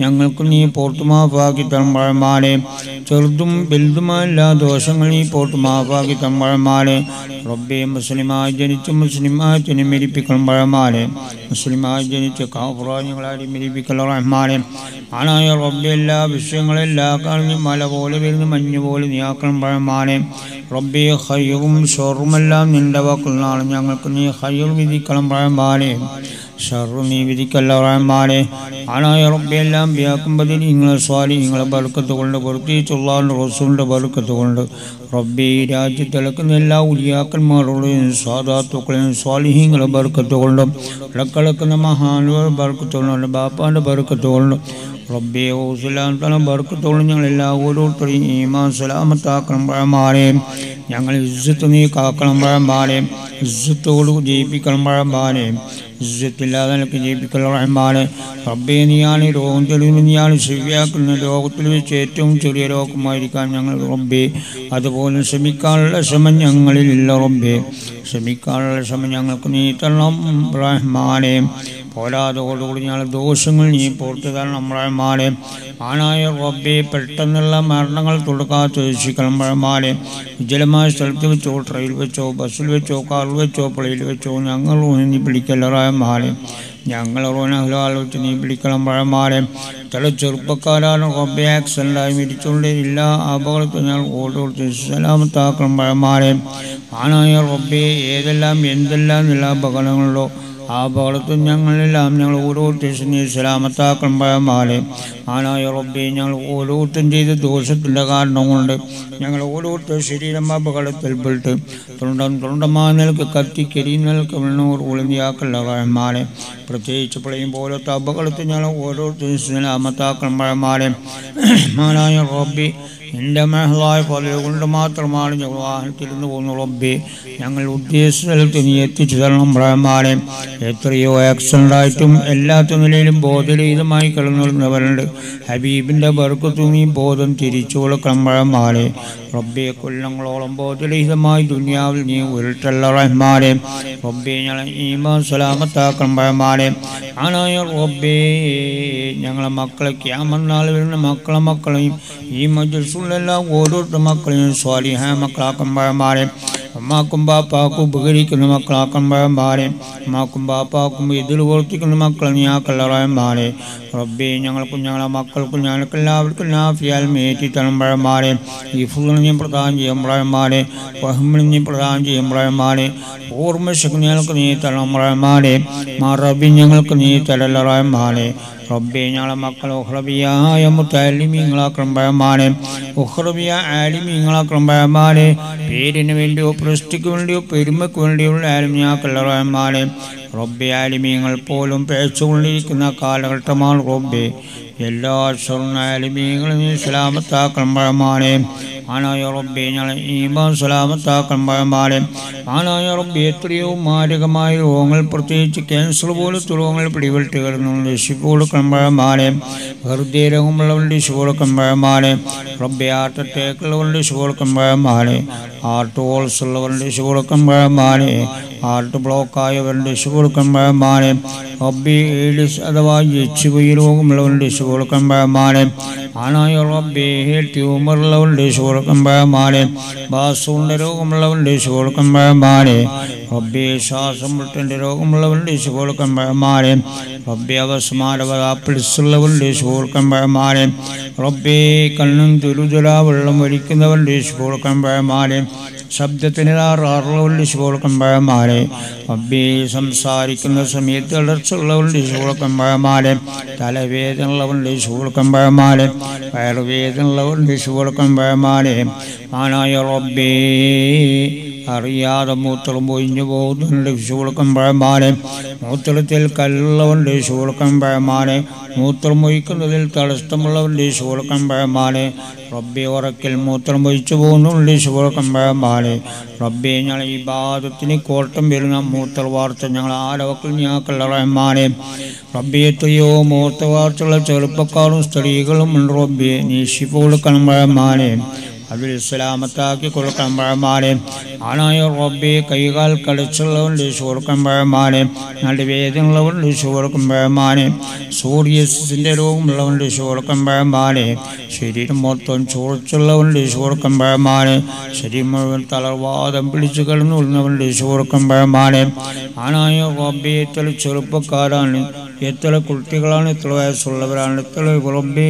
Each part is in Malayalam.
ഞങ്ങൾക്ക് നീ പോർട്ടുമാഫാക്കി തമ്പഴമാരെ ചെറുതും വലുതുമായ എല്ലാ ദോഷങ്ങളും നീ പോർട്ടുമാഫാക്കി തമ്പഴമാരെ റബ്ബെ മുസ്ലിമായി ജനിച്ച് മുസ്ലിമായി ജനിമരിപ്പിക്കണം പഴമാരെ മുസ്ലിമായി ജനിച്ച് കാഫുറായി ഞങ്ങളാരി മരിപ്പിക്കൽ റഹ്മാനെ ആണായ റബ്ബെ എല്ലാ വിഷയങ്ങളും എല്ലാ കാലങ്ങളും മല പോലെ വരുന്ന മഞ്ഞ് പോലെ നീയാക്കണം പഴമാനെ റബ്ബെ ഹൈറും ഷൊറുമെല്ലാം നിന്റെ വാക്കുകളാണ് ഞങ്ങൾക്ക് നീ ഹൈർ വിധിക്കണം പഴമാനെ ഷറു നീ വിധിക്കല്ല റഹ്മാനെ ആണായ റബ്ബെ എല്ലാം വ്യാക്കുമ്പതിൽ നിങ്ങളെ സ്വാലി നിങ്ങളെ ബർക്കത്ത് കൊണ്ട് പ്രത്യേകിച്ചുള്ള റസൂലിൻ്റെ ബർക്കത്ത് കൊണ്ട് റബ്ബെ ഈ രാജ്യത്തിളക്കുന്ന എല്ലാ ഉലിയാക്കന്മാരുടെയും സാധാത്തുക്കളെയും സ്വാലിഹീങ്ങളെ ബർക്കത്ത് കൊണ്ടും ഇടക്കിളക്കുന്ന മഹാനുകളുടെ ബർക്കത്ത് കൊണ്ടും ബാപ്പാൻ്റെ ബർക്കത്ത് കൊണ്ടും റബ്ബെ ഓസുലാം തല ബർക്കത്തോളം ഞങ്ങൾ എല്ലാ ഓരോരുത്തരെയും ഈമാൻ സലാമത്താക്കണം പഴമാരെ ഞങ്ങൾ ഇസ്സത്ത് നീ കാക്കണം പഴമാരെ ഇസ്സത്തോട് ജയിപ്പിക്കണം പഴമാരെ ഇസ്സത്തില്ലാതെ എനിക്ക് ജയിപ്പിക്കൽ റഹ്മാനെ റബ്ബെ നീയാണ് ഈ രോഗം തെളിവ് നീയാണ് ശരിയാക്കുന്ന ലോകത്തിൽ വെച്ച് ഏറ്റവും ചെറിയ രോഗമായിരിക്കാൻ ഞങ്ങൾ റബ്ബെ അതുപോലെ ശ്രമിക്കാനുള്ള ശ്രമം ഞങ്ങളിലില്ല റബ്ബെ ശ്രമിക്കാനുള്ള ശ്രമം ഞങ്ങൾക്ക് നീ തരണം റഹ്മാനെ പോരാതോടുകൂടി ഞങ്ങൾ ദോഷങ്ങൾ നീ പുറത്തു തരണം റഹ്മാനെ ആണായ റബ്ബെ പെട്ടെന്നുള്ള മരണങ്ങൾ തുടക്കാത്ത രക്ഷിക്കണം റഹ്മാനെ വിജലമായ സ്ഥലത്ത് വെച്ചോ ട്രെയിനിൽ വെച്ചോ ബസ്സിൽ വെച്ചോ കാറിൽ വെച്ചോ പ്ലെയിൽ വെച്ചോ ഞങ്ങൾ നീ പിടിക്കല്ല റഹ്മാനെ ഞങ്ങൾ ആലോചിച്ച് നീ പിടിക്കണം പഴമാരെ ചില ചെറുപ്പക്കാരാണ് റബ്ബെ ആക്സിഡൻ്റായി മരിച്ചുകൊണ്ട് എല്ലാ അപകടത്തിൽ ഞങ്ങൾ ഓരോരുത്തർ സലാമത്താക്കണം പഴമാരെ ആണായ റബ്ബെ ഏതെല്ലാം എന്തെല്ലാം എല്ലാ അപകടങ്ങളുണ്ടോ ആ അപകടത്തിൽ ഞങ്ങളെല്ലാം ഞങ്ങൾ ഓരോരുത്തരും നീ സലാമത്താക്കണം പഴമാരെ ആനായ റബ്ബെ ഞങ്ങൾ ഓരോരുത്തരും ചെയ്ത ദോഷത്തിൻ്റെ കാരണം കൊണ്ട് ഞങ്ങൾ ഓരോരുത്തർ ശരീരം അപകടത്തിൽപ്പെട്ട് തൊണ്ടം തൊണ്ടമാ നിലക്ക് കത്തിക്കരി നിലക്ക് വെണ്ണൂർ ഒളിഞ്ഞാക്കല്ല പഴമാരെ പ്രത്യേകിച്ച് പ്രളയം പോലത്തെ അപകടത്തിൽ ഞങ്ങൾ ഓരോരുത്തരും സലാമത്താക്കണം പഴമാരെ മാനായ റബ്ബെ എൻ്റെ മഹളായ പല കൊണ്ട് മാത്രമാണ് ഞങ്ങൾ വാഹനത്തിരുന്ന് പോകുന്ന റബ്ബെ ഞങ്ങൾ ഉദ്ദേശിച്ച സ്ഥലത്ത് നീ എത്തിച്ചു തരണം ബ്രഹ്മാനെ എത്രയോ ആക്സിഡൻ്റായിട്ടും എല്ലാത്ത നിലയിലും ബോധരഹിതമായി കിടന്നുള്ളവരുണ്ട് ഹബീബിൻ്റെ ബർക്കത്തു നീ ബോധം തിരിച്ചു കൊടുക്കണം ബ്രഹ്മാനെ റബ്ബെ കൊല്ലങ്ങളോളം ബോധരഹിതമായി ദുനിയാവിൽ നീ ഉരുട്ടല്ല റഹ്മാനെ റബ്ബെ ഞങ്ങളെ ഈമാ സലാമത്താക്കണം ബ്രഹ്മാനെ ആനായ റബ്ബേ ഞങ്ങളെ മക്കളെ ക്യാമന്നാൾ വരുന്ന മക്കളെ മക്കളെയും ഈ മജസുള്ളെല്ലാം ഓരോരുത്തർ മക്കളെയും സ്വാലിഹ മക്കളാക്കും പഴമാരെ അമ്മാക്കും ബാപ്പാക്കും ഉപകരിക്കുന്ന മക്കളാക്കും പഴമാരെ അമ്മാക്കും ബാപ്പാക്കും എതിർ പ്രവർത്തിക്കുന്ന മക്കളെ നീ ആക്കല്ലറയന്മാരെ റബ്ബെ ഞങ്ങൾക്കും ഞങ്ങളെ മക്കൾക്കും ഞങ്ങൾക്ക് എല്ലാവർക്കും നാഫിയാൽ മേറ്റി തണം പഴമാരെ ഈ ഫുള്ളിനെയും പ്രദാനം ചെയ്യും പഴമാരെ വഹമ്മിനെയും പ്രദാനം ചെയ്യും പഴമാരെ ഓർമ്മശക്തി ഞങ്ങൾക്ക് നീ തരണം പഴമാരെ മാറബി ഞങ്ങൾക്ക് നീ തരല്ലറയന്മാരെ റബ്ബെ ഞങ്ങളെ മക്കൾ ഉഹ്റബിയായ മുത്താലിമീങ്ങളാക്കണം പഴമാനെ ഉഹ്റബിയ ആലിമീങ്ങളാക്കണം പഴമാനെ പേരിന് വേണ്ടിയോ പ്രസ്റ്റിക്ക് വേണ്ടിയോ പെരുമയ്ക്ക് വേണ്ടിയുള്ള ആലിമിയാക്കല്ല റഹ്മാനെ റബ്ബെ ആലിമീങ്ങൾ പോലും പേച്ചുകൊണ്ടിരിക്കുന്ന കാലഘട്ടമാണ് റബ്ബെ എല്ലാ സ്വർണ്ണാലിമീങ്ങളും നീ സലാമത്താക്കണം പഴമാനെ ആനായ റബ്ബെ ഞങ്ങളെ ഈമാൻ സലാമത്താക്കണം പഴമാനെ ആനായ റബ്ബെ എത്രയോ മാരകമായ രോഗങ്ങൾ പ്രത്യേകിച്ച് ക്യാൻസർ പോലത്തെ രോഗങ്ങൾ പിടിപെട്ട് കിടന്നുണ്ട് രക്ഷിപ്പ് കൊടുക്കണം പഴമാനെ ഹൃദയ രോഗമുള്ളവരുടെ രക്ഷിപ്പ് കൊടുക്കണം പഴമാനെ റബ്ബെ ഹാർട്ട് അറ്റാക്ക് ഉള്ളവരുടെ രക്ഷിപ്പ് കൊടുക്കണം പഴമാനെ ഹാർട്ട് ഹോൾസ് ഉള്ളവരുടെ രക്ഷിപ്പ് കൊടുക്കണം പഴമാനെ ഹാർട്ട് ബ്ലോക്ക് ആയവരുടെ രക്ഷിപ്പ് കൊടുക്കണം പഴമാനെ റബ്ബെ ഏഡിസ് അഥവാ എച്ച് പി രോഗമുള്ളവരുടെ രക്ഷിപ്പ് കൊടുക്കണം പഴമാനെ ആനായ റബ്ബെ ട്യൂമറുള്ളവരുടെ രക്ഷിപ്പ് കൊടുക്കണം പഴമാനെ ബാസുവിൻ്റെ രോഗമുള്ളവരുടെ രക്ഷിപ്പ് കൊടുക്കണം പഴമാനെ റബ്ബെ ശ്വാസം മുട്ടിൻ്റെ രോഗമുള്ളവരുടെ രക്ഷിപ്പ് കൊടുക്കണം പഴമാനെ റബ്ബെ അവസ്മാരവതാപ്പിളിസുള്ളവരുടെ രക്ഷിപ്പ് കൊടുക്കണം പഴമാനെ റബ്ബെ കണ്ണും തുരുതുല വെള്ളം വലിക്കുന്നവരുടെ രക്ഷിപ്പ് കൊടുക്കണം പഴമാനെ ശബ്ദത്തിന് ആറുള്ളവരുടെ ശുഭോളക്കം പഴമാരെ അബ്ബി സംസാരിക്കുന്ന സമയത്ത് ഇടർച്ചുള്ളവരുടെ ശുഭോളക്കം പഴമാരെ തലവേദനയുള്ളവരുടെ ശുഭോളക്കം പഴമാരെ വയറുവേദനയുള്ളവരുടെ ശുഭോളക്കം പഴമാരെ ആനായ റബ്ബേ അറിയാതെ മൂത്രം പൊയിഞ്ഞു പോകുന്നുണ്ട് ശൂളക്കം പഴമാനെ മൂത്രത്തിൽ കല്ലുള്ളവൻ്റെ ശൂളക്കം പഴമാനെ മൂത്രം ഒഴിക്കുന്നതിൽ തടസ്സമുള്ളവൻ്റെ ശൂളക്കം പഴമാനെ റബ്ബെ ഉറക്കിൽ മൂത്രം ഒഴിച്ചു പോകുന്നുണ്ട് ശൂളക്കം പഴമാനെ റബ്ബെ ഞങ്ങൾ ഈ ബാധത്തിന് കോട്ടം വരുന്ന മൂത്ര വാർത്ത ഞങ്ങൾ ആരവക്കിൽ ഞാക്കുള്ള റഹ്മാനെ റബ്ബെ എത്രയോ മൂത്ര വാർത്തയുള്ള ചെറുപ്പക്കാരും സ്ത്രീകളും ഉണ്ട് റബ്ബെ നീ ശിപ്പ് കൊടുക്കണം പഴമാനെ അതിൽ സലാമത്താക്കി കൊടുക്കണം പഴമാനെ ആണായ റബ്ബെ കൈകാൽ കളിച്ചുള്ളവൻ രക്ഷ കൊടുക്കണം പഴമാനെ നടുവേദനയുള്ളവൻ രക്ഷ കൊടുക്കും പഴമാനെ സൂര്യസിൻ്റെ രോഗമുള്ളവൻ രക്ഷ കൊടുക്കും പഴമാനെ ശരീരം മൊത്തം ചോർച്ചുള്ളവൻ രക്ഷ കൊടുക്കും പഴമാനെ ശരീരം മുഴുവൻ തളർവാദം പിടിച്ചു കിടന്നു കൊള്ളുന്നവൻ രക്ഷ കൊടുക്കും പഴമാനെ ആണായ റബ്ബെ എത്ര ചെറുപ്പക്കാരാണ് എത്ര കുട്ടികളാണ് എത്ര വയസ്സുള്ളവരാണ് എത്ര റബ്ബേ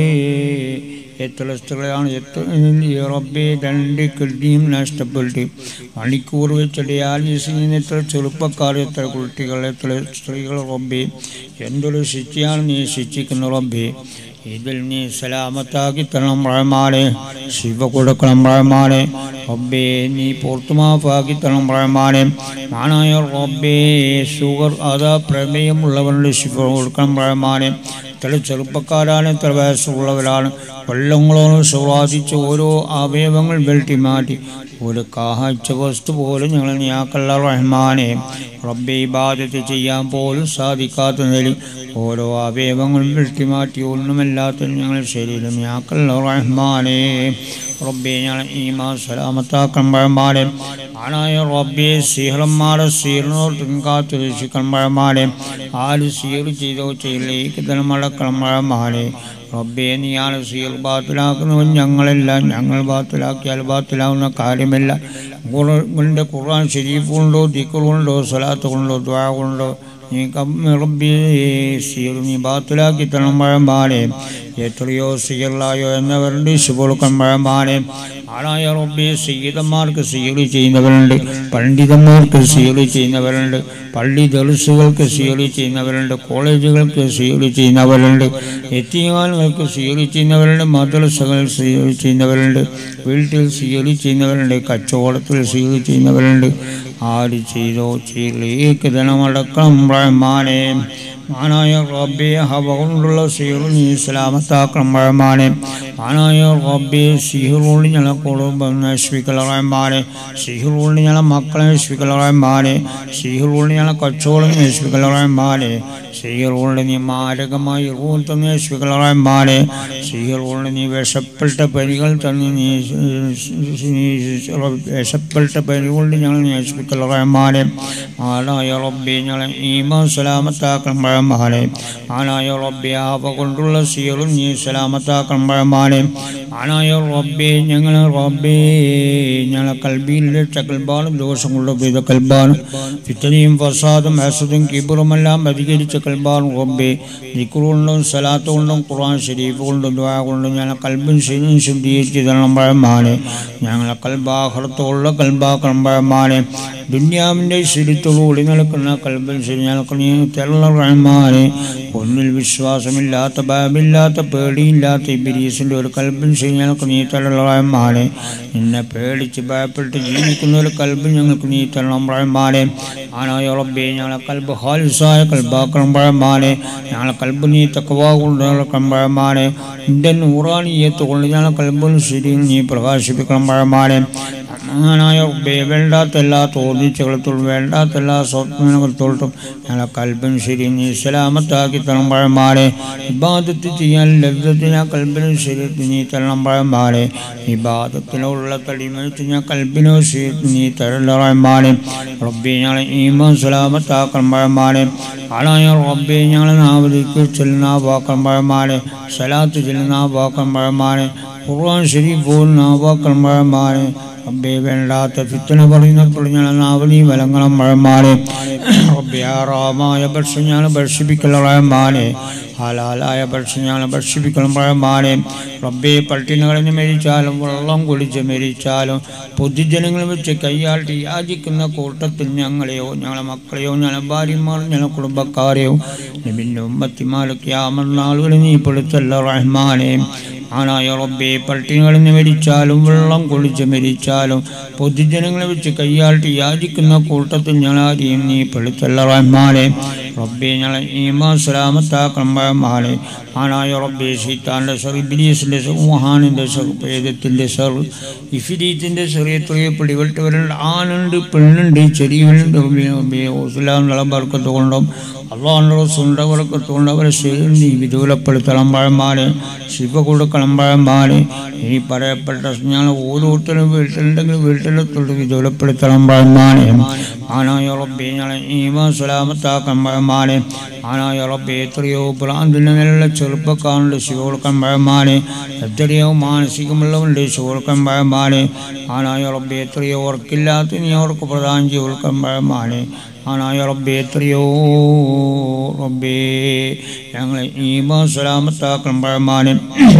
എത്ര സ്ത്രീകളാണ് എത്ര ഈ റബ്ബെ രണ്ട് കിഡ്നിയും നഷ്ടപ്പെട്ടു മണിക്കൂർ വെച്ച് ഡയാലിസിസ് ചെയ്യുന്ന എത്ര ചെറുപ്പക്കാർ എത്ര കുട്ടികൾ എത്ര സ്ത്രീകൾ റബ്ബെ എന്തൊരു ശിക്ഷയാണ് നീ ശിക്ഷിക്കുന്ന റബ്ബെ ഇതിൽ നീ സലാമത്താക്കി തരണം റഹ്മാനെ ശിവ കൊടുക്കണം റഹ്മാനെ റബ്ബേ നീ പുറത്തുമാഫാക്കി തരണം റഹ്മാനെ മാനായ റബ്ബേ ഷുഗർ അതാ പ്രമേയമുള്ളവരുടെ ശിവ കൊടുക്കണം റഹ്മാനെ ഇത്ര ചെറുപ്പക്കാരാണ് ഇത്ര വയസ്സുള്ളവരാണ് കൊല്ലങ്ങളോളം സ്വാധിച്ച് ഓരോ അവയവങ്ങൾ വെട്ടി മാറ്റി ഒരു കാഴ്ച വസ്തു പോലും ഞങ്ങൾ ഞാക്കല്ല റഹ്മാനെ റബ്ബെ ഇബാദത്ത് ചെയ്യാൻ പോലും സാധിക്കാത്ത നിലയിൽ ഓരോ അവയവങ്ങൾ വെട്ടിമാറ്റി ഒന്നുമല്ലാത്ത ഞങ്ങൾ ശരീരം ഞാക്കല്ല റഹ്മാനെ റബ്ബെ ഞങ്ങൾ ഈമാ സലാമത്താക്കാൻ പഴമാനെ ആണായ റബ്ബെ സീഹളന്മാരെ സീറിനോട്ടും കാത്തു രക്ഷിക്കാൻ പഴമാനെ ആര് സീർ ചെയ്തോ ചെയ്യിലേക്ക് തന്നെ മടക്കണം പഴമാനെ റബ്ബെ നീയാണ് സീർ ബാത്തിലാക്കുന്നവൻ ഞങ്ങളെല്ലാം ഞങ്ങൾ ബാത്തിലാക്കിയാൽ ബാത്തിലാവുന്ന കാര്യമില്ല ഖുർആന്റെ ഖുർആൻ ഷരീഫ് കൊണ്ടോ ദിക്കർ കൊണ്ടോ സ്വലാത്ത് കൊണ്ടോ ദ്വാ കൊണ്ടോ നീ റബ്ബി സീർ നീ ബാത്തിലാക്കി തരണം പഴമ്പാനെ എത്രയോ സീറിലായോ എന്നവരുണ്ട് ശുഭോളുക്കം പഴമ്പാനെ ആണായ റബ്ബി സീതന്മാർക്ക് സീറി ചെയ്യുന്നവരുണ്ട് പണ്ഡിതന്മാർക്ക് സീറി ചെയ്യുന്നവരുണ്ട് പള്ളി ദർസുകൾക്ക് സീറി ചെയ്യുന്നവരുണ്ട് കോളേജുകൾക്ക് സീറി ചെയ്യുന്നവരുണ്ട് എത്തിയാനുകൾക്ക് സീറി ചെയ്യുന്നവരുണ്ട് മദ്രസകൾ സീറി ചെയ്യുന്നവരുണ്ട് വീട്ടിൽ സീറി ചെയ്യുന്നവരുണ്ട് കച്ചവടത്തിൽ സീറി ചെയ്യുന്നവരുണ്ട് ആര് ചെയ്തോ ചെയ്യിലേക്ക് ധനമടക്കണം റഹ്മാനെ മാനായ റബ്ബെ ഹവ കൊണ്ടുള്ള സീറു നീ സലാമത്താക്കണം റഹ്മാനെ മാനായ റബ്ബെ സിഹിറുകൊണ്ട് ഞങ്ങളെ കുടുംബം നശിപ്പിക്കല റഹ്മാനെ സിഹിറുകൊണ്ട് ഞങ്ങളെ മക്കളെ നശിപ്പിക്കല റഹ്മാനെ സിഹിറുകൊണ്ട് ഞങ്ങളെ കച്ചവടം നശിപ്പിക്കല റഹ്മാനെ സിഹിറുകൊണ്ട് നീ മാരകമായി റൂൽ തന്നെ നശിപ്പിക്കല റഹ്മാനെ സിഹിറുകൊണ്ട് നീ വിഷപ്പെട്ട പരികൾ തന്നെ നീ നീ വിഷപ്പെട്ട പരികൊണ്ട് ഞങ്ങൾ നശിപ്പിക്കല റഹ്മാനെ ആനായ റബ്ബെ ഞങ്ങളെ ഈമാൻ സലാമത്താക്കണം പഴമാനെ ആനായ റബ്ബെ ആവ കൊണ്ടുള്ള സീറും നീ സലാമത്താക്കണം പഴമാനെ ആനായ റബ്ബെ ഞങ്ങൾ റബ്ബേ ഞങ്ങളെ കൽബിയിലെ കൽബാനും ദോഷം കൊണ്ട് പെയ്ത കൽബാനും ഫിത്തനയും ഫസാദും ഹസദും കിബറുമെല്ലാം അധികരിച്ച കൽബാനും റബ്ബെ ദിക്കുകൊണ്ടും സലാത്ത് കൊണ്ടും ഖുർആൻ ഷരീഫ് കൊണ്ടും ദ്വാ കൊണ്ടും ഞങ്ങളെ കൽബും ശരിയും ശുദ്ധീകരിച്ച് തരണം പഴമാനെ ഞങ്ങളെ കൽബാഹൃത്തുള്ള കൽബാക്കണം പഴമാനെ ദുന്യാവിൻ്റെ ശരിത്തോടുകൂടി നിൽക്കുന്ന കൽബിൽ ശരി ഞങ്ങൾക്ക് നീ തെള്ള റഹ്മാനെ ഒന്നിൽ വിശ്വാസമില്ലാത്ത ഭയമില്ലാത്ത പേടിയില്ലാത്ത ഇബിരീസിൻ്റെ ഒരു കൽബിൽ ശരി ഞങ്ങൾക്ക് നീ തെള്ള റഹ്മാനെ നിന്നെ പേടിച്ച് ഭയപ്പെട്ട് ജീവിക്കുന്ന ഒരു കൽബിൽ ഞങ്ങൾക്ക് നീ തരണം റഹ്മാനെ ആനായ റബ്ബേ ഞങ്ങളെ കൽബ് ഹാലിസായ കൽബാക്കണം പഴമാനെ ഞങ്ങളെ കൽബ് നീ തക്കവാ കൊണ്ട് നടക്കണം പഴമാനെ നിന്റെ നൂറാനീയത്ത് കൊണ്ട് ഞങ്ങളെ കൽബും ശരി നീ പ്രകാശിപ്പിക്കണം പഴമാനെ ആനായ റബ്ബേ വേണ്ടാത്ത എല്ലാ തോന്നിച്ചകളത്തോളും വേണ്ടാത്ത എല്ലാ സ്വപ്നങ്ങളത്തോട്ടും ഞങ്ങളെ കൽബും ശരി നീ സലാമത്താക്കി തരണം പഴമാനെ ഇബാദത്ത് ചെയ്യാൻ ലബ്ധത്തിന് ആ കൽബിനും ശരീരത്തിന് നീ തരണം പഴമാനെ ഇബാദത്തിനുള്ള തടിമഴിച്ച് ഞാൻ കൽബിനോ ശരീരത്തിന് നീ തരണം പഴമാനെ റബ്ബെ ഞങ്ങളെ ഈമാൻ സലാമത്താക്കണം പഴമാനെ ആളായ റബ്ബെ ഞങ്ങളെ നാവതിക്ക് ചെല്ലുന്ന വാക്കണം പഴമാനെ സലാത്ത് ചെല്ലുന്ന വാക്കണം പഴമാനെ ഖുർആൻ ശരീഫ് പോകുന്ന വാക്കണം പഴമാനെ റബ്ബെ വേണ്ടാത്ത ഫിത്തന പറയുന്നപ്പോൾ ഞാൻ നാവലി വലങ്ങളും മഴമാനെ റബ്ബെ ആറാമായ ഭക്ഷ്യം ഞാൻ ഭക്ഷിപ്പിക്കൽ റഹ്മാനെ ഹലാലായ ഭക്ഷ്യം ഞാൻ ഭക്ഷിപ്പിക്കണം റഹ്മാനെ റബ്ബെ പട്ടിണി കളഞ്ഞ് മരിച്ചാലും വെള്ളം കുടിച്ച് മരിച്ചാലും പൊതുജനങ്ങൾ വെച്ച് കൈയാട്ടി യാചിക്കുന്ന കൂട്ടത്തിൽ ഞങ്ങളെയോ ഞങ്ങളെ മക്കളെയോ ഞങ്ങളെ ഭാര്യമാർ ഞങ്ങളെ കുടുംബക്കാരെയോ നബിൻ്റെ ഉമ്മത്തിമാരൊക്കെ ആമർനാളുകളിൽ നീ പെടുത്തല്ല റഹ്മാനെ ആനായ റബ്ബെ പട്ടിണികളിൽ നിന്ന് മരിച്ചാലും വെള്ളം കുളിച്ച് മരിച്ചാലും പൊതുജനങ്ങളെ വെച്ച് കൈയാട്ടി യാചിക്കുന്ന കൂട്ടത്തിൽ ഞങ്ങളാരെയും നീ പെടുത്തല്ല റഹ്മാനെ റബ്ബെ ഞങ്ങളെ ഈമാ സലാമത്താക്കണം റഹ്മാനെ ആനായ റബ്ബെ ഷീത്താൻ്റെ സർ ഇബിലീസിൻ്റെ സർ വുഹാനിൻ്റെ സർ പേദത്തിൻ്റെ സർ ഇഫിരീത്തിൻ്റെ ചെറിയ ചെറിയ പിടിപെട്ടവരുണ്ട് ആണുണ്ട് പെണ്ണുണ്ട് ചെറിയവരുണ്ട് റബ്ബെ റബ്ബെ ഓസുലാം ബർക്കത്ത് കൊണ്ടും അള്ളാഹുൻ്റെ റസൂലിൻ്റെ വർക്കത്തുകൊണ്ട് അവരെ ശരി നീ വിദൂലപ്പെടുത്തണം പഴമാരെ ശിവ കൊടുക്കണം പഴമാരെ ഈ പറയപ്പെട്ട ഞാൻ ഓരോരുത്തരും വീട്ടിലുണ്ടെങ്കിൽ വീട്ടിലെത്തോട്ട് വിദൂലപ്പെടുത്തണം പഴമാരെ ആനായ റബ്ബെ ഞങ്ങളെ ഈമാ സലാമത്താക്കാൻ പഴമാരെ ആനായ റബ്ബെ എത്രയോ ഭ്രാന്തിൻ്റെ നിലുള്ള ചെറുപ്പക്കാരുണ്ട് ശിവ കൊടുക്കാൻ പഴമാരെ എത്രയോ മാനസികമുള്ളവരുണ്ട് ശിവ കൊടുക്കാൻ പഴമാരെ ആനായ റബ്ബെ എത്രയോ ഓർക്കില്ലാത്ത നീ അവർക്ക് പ്രധാനം ചെയ്ത് കൊടുക്കാൻ പഴമാരെ ആനായ റബ്ബെ എത്രയോ റബ്ബേ ഞങ്ങളെ ഈമാ സലാമത്താക്കണം പഴമാനെ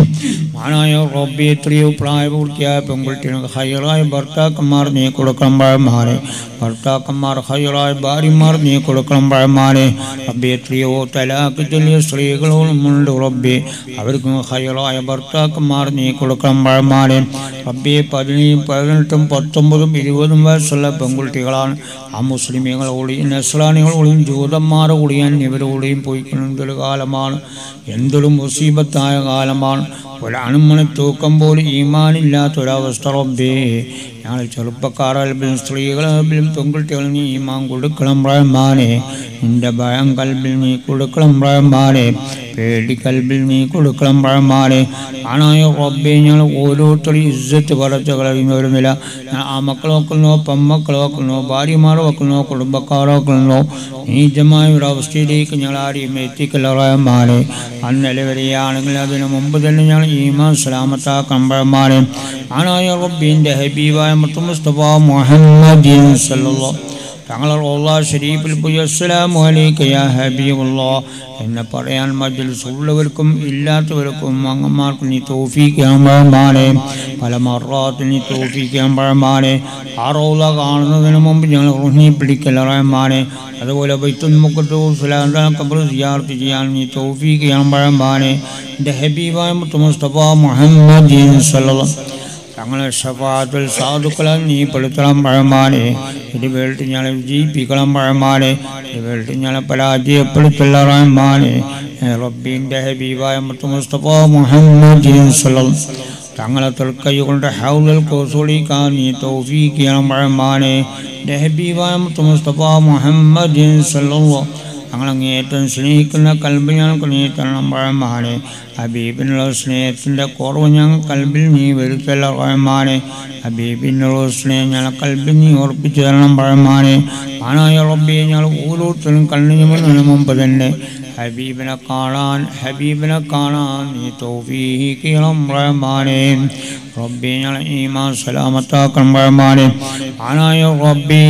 ആനായ റബ്ബെ എത്രയോ പ്രായപൂർത്തിയായ പെൺകുട്ടികൾക്ക് ഹൈറായ ഭർത്താക്കന്മാർ നീ കൊടുക്കണം പഴമാനെ ഭർത്താക്കന്മാർ ഹൈറായ ഭാര്യമാർ നീ കൊടുക്കണം പഴമാനെ റബ്ബെ എത്രയോ തലാക്ക് ചൊല്ലിയ സ്ത്രീകളോടുമുണ്ട് റബ്ബെ അവർക്കും ഹൈറായ ഭർത്താക്കന്മാർ നീ കൊടുക്കണം പഴമാനെ റബ്ബെ പതിനേഴും പതിനെട്ടും പത്തൊമ്പതും ഇരുപതും വയസ്സുള്ള പെൺകുട്ടികളാണ് ആ മുസ്ലിമീങ്ങളോടെയും നസ്രാനികളോടെയും ജൂതന്മാരോടെയും ഇവരോടെയും പോയിക്കൊണ്ടൊരു കാലമാണ് എന്തൊരു മുസീബത്തായ കാലമാണ് ഒരണുമണി തൂക്കം പോലും ഈമാനില്ലാത്ത ഒരവസ്ഥ റബ്ബേ ഞങ്ങൾ ചെറുപ്പക്കാരൽബിലും സ്ത്രീകളൽബിലും പെൺകുട്ടികൾ നീ ഈമാൻ കൊടുക്കണം പ്രായമാനെ നിന്റെ ഭയം കൽബിൽ നീ കൊടുക്കണം പ്രായമാനെ പേടി കൽബിൽ നീ കൊടുക്കണം പ്രായമാനെ ആണായ റബ്ബെ ഞങ്ങൾ ഓരോരുത്തരും ഇജ്ജത്ത് പറച്ച് കളയുന്നവരുമില്ല ആ മക്കളെ വെക്കുന്നോ പെമ്മക്കളെ വെക്കുന്നോ ഭാര്യമാരെ വെക്കുന്നോ കുടുംബക്കാരെ വെക്കുന്നോ നീചമായ ഒരു അവസ്ഥയിലേക്ക് ഞങ്ങൾ ആരെയും എത്തിക്കല്ല റഹ്മാനെ അന്നലെ വരെയാണെങ്കിൽ അതിനു മുമ്പ് തന്നെ ഞങ്ങൾ ഈമാൻ സലാമത്താക്കാൻ പഴമാനെ ആണായ റബ്ബിൻ്റെ ഹബീബായ മുത്തു മുസ്തഫ മുഹമ്മദ് സല്ലല്ലാഹു തങ്ങൾ അള്ളാ ഷരീഫിൽ പോയി അസ്സലാമു അലൈക യാ ഹബീബുല്ലാ എന്ന് പറയാൻ മജ്ലിസ് ഉള്ളവർക്കും ഇല്ലാത്തവർക്കും അങ്ങന്മാർക്കും നീ തോഫിക്കാൻ പഴമാനെ പല മറാത്തിൽ നീ തോഫിക്കാൻ പഴമാനെ ആ റോള കാണുന്നതിന് മുമ്പ് ഞങ്ങൾ ഉറങ്ങി പിടിക്കല റഹ്മാനെ അതുപോലെ ബൈത്തുൽ മുക്കത്തു സുലാന്താൻ കബർ സിയാർത്ത് ചെയ്യാൻ നീ തോഫിക്കാൻ പഴമാനെ എൻ്റെ ഹബീബായ മുത്തു മുസ്തഫ മുഹമ്മദ് സല്ലല്ലാഹു തങ്ങളെ ഷഫാത്തുൽ സാധുക്കളെ നീ പെടുത്തണം പഴമാനെ ഇത് വേൾട്ട് ഞങ്ങളെ വിജയിപ്പിക്കണം പഴമാനെ ഇത് വേൾട്ട് ഞങ്ങളെ പരാജയപ്പെടുത്തുള്ള റഹ്മാനെ റബ്ബിൻ്റെ ഹബീബായ മുത്തു മുസ്തഫ മുഹമ്മദ് സല്ലല്ലാഹു തങ്ങളെ തൽക്കൈ കൊണ്ട് ഹൗലൽ കോസോളിക്കാൻ നീ തൗഫീഖ് ചെയ്യണം പഴമാനെ എൻ്റെ ഹബീബായ മുത്തു മുസ്തഫ മുഹമ്മദ് സല്ലല്ലാഹു ഞങ്ങളങ്ങേറ്റം സ്നേഹിക്കുന്ന കൽബ് ഞങ്ങൾക്ക് നീ തരണം പഴമാനെ ഹബീബിനുള്ള സ്നേഹത്തിൻ്റെ കുറവ് ഞങ്ങൾ കൽബിൽ നീ വരുത്തല്ല പഴമാനെ ഹബീബിനുള്ള സ്നേഹം ഞങ്ങൾ കൽബിൽ നീ ഉറപ്പിച്ചു തരണം പഴമാനെ ആണായ റബ്ബിയെ ഞങ്ങൾ ഓരോരുത്തരും കണ്ണിന് മുമ്പ് തന്നെ ഹബീബിനെ കാണാൻ ഹബീബിനെ കാണാൻ നീ തോഫീക്കണം റഹ്മാനെ റബ്ബി ഞങ്ങൾ ഈമാൻ സലാമത്താക്കണം റഹ്മാനെ ആണായ റബ്ബി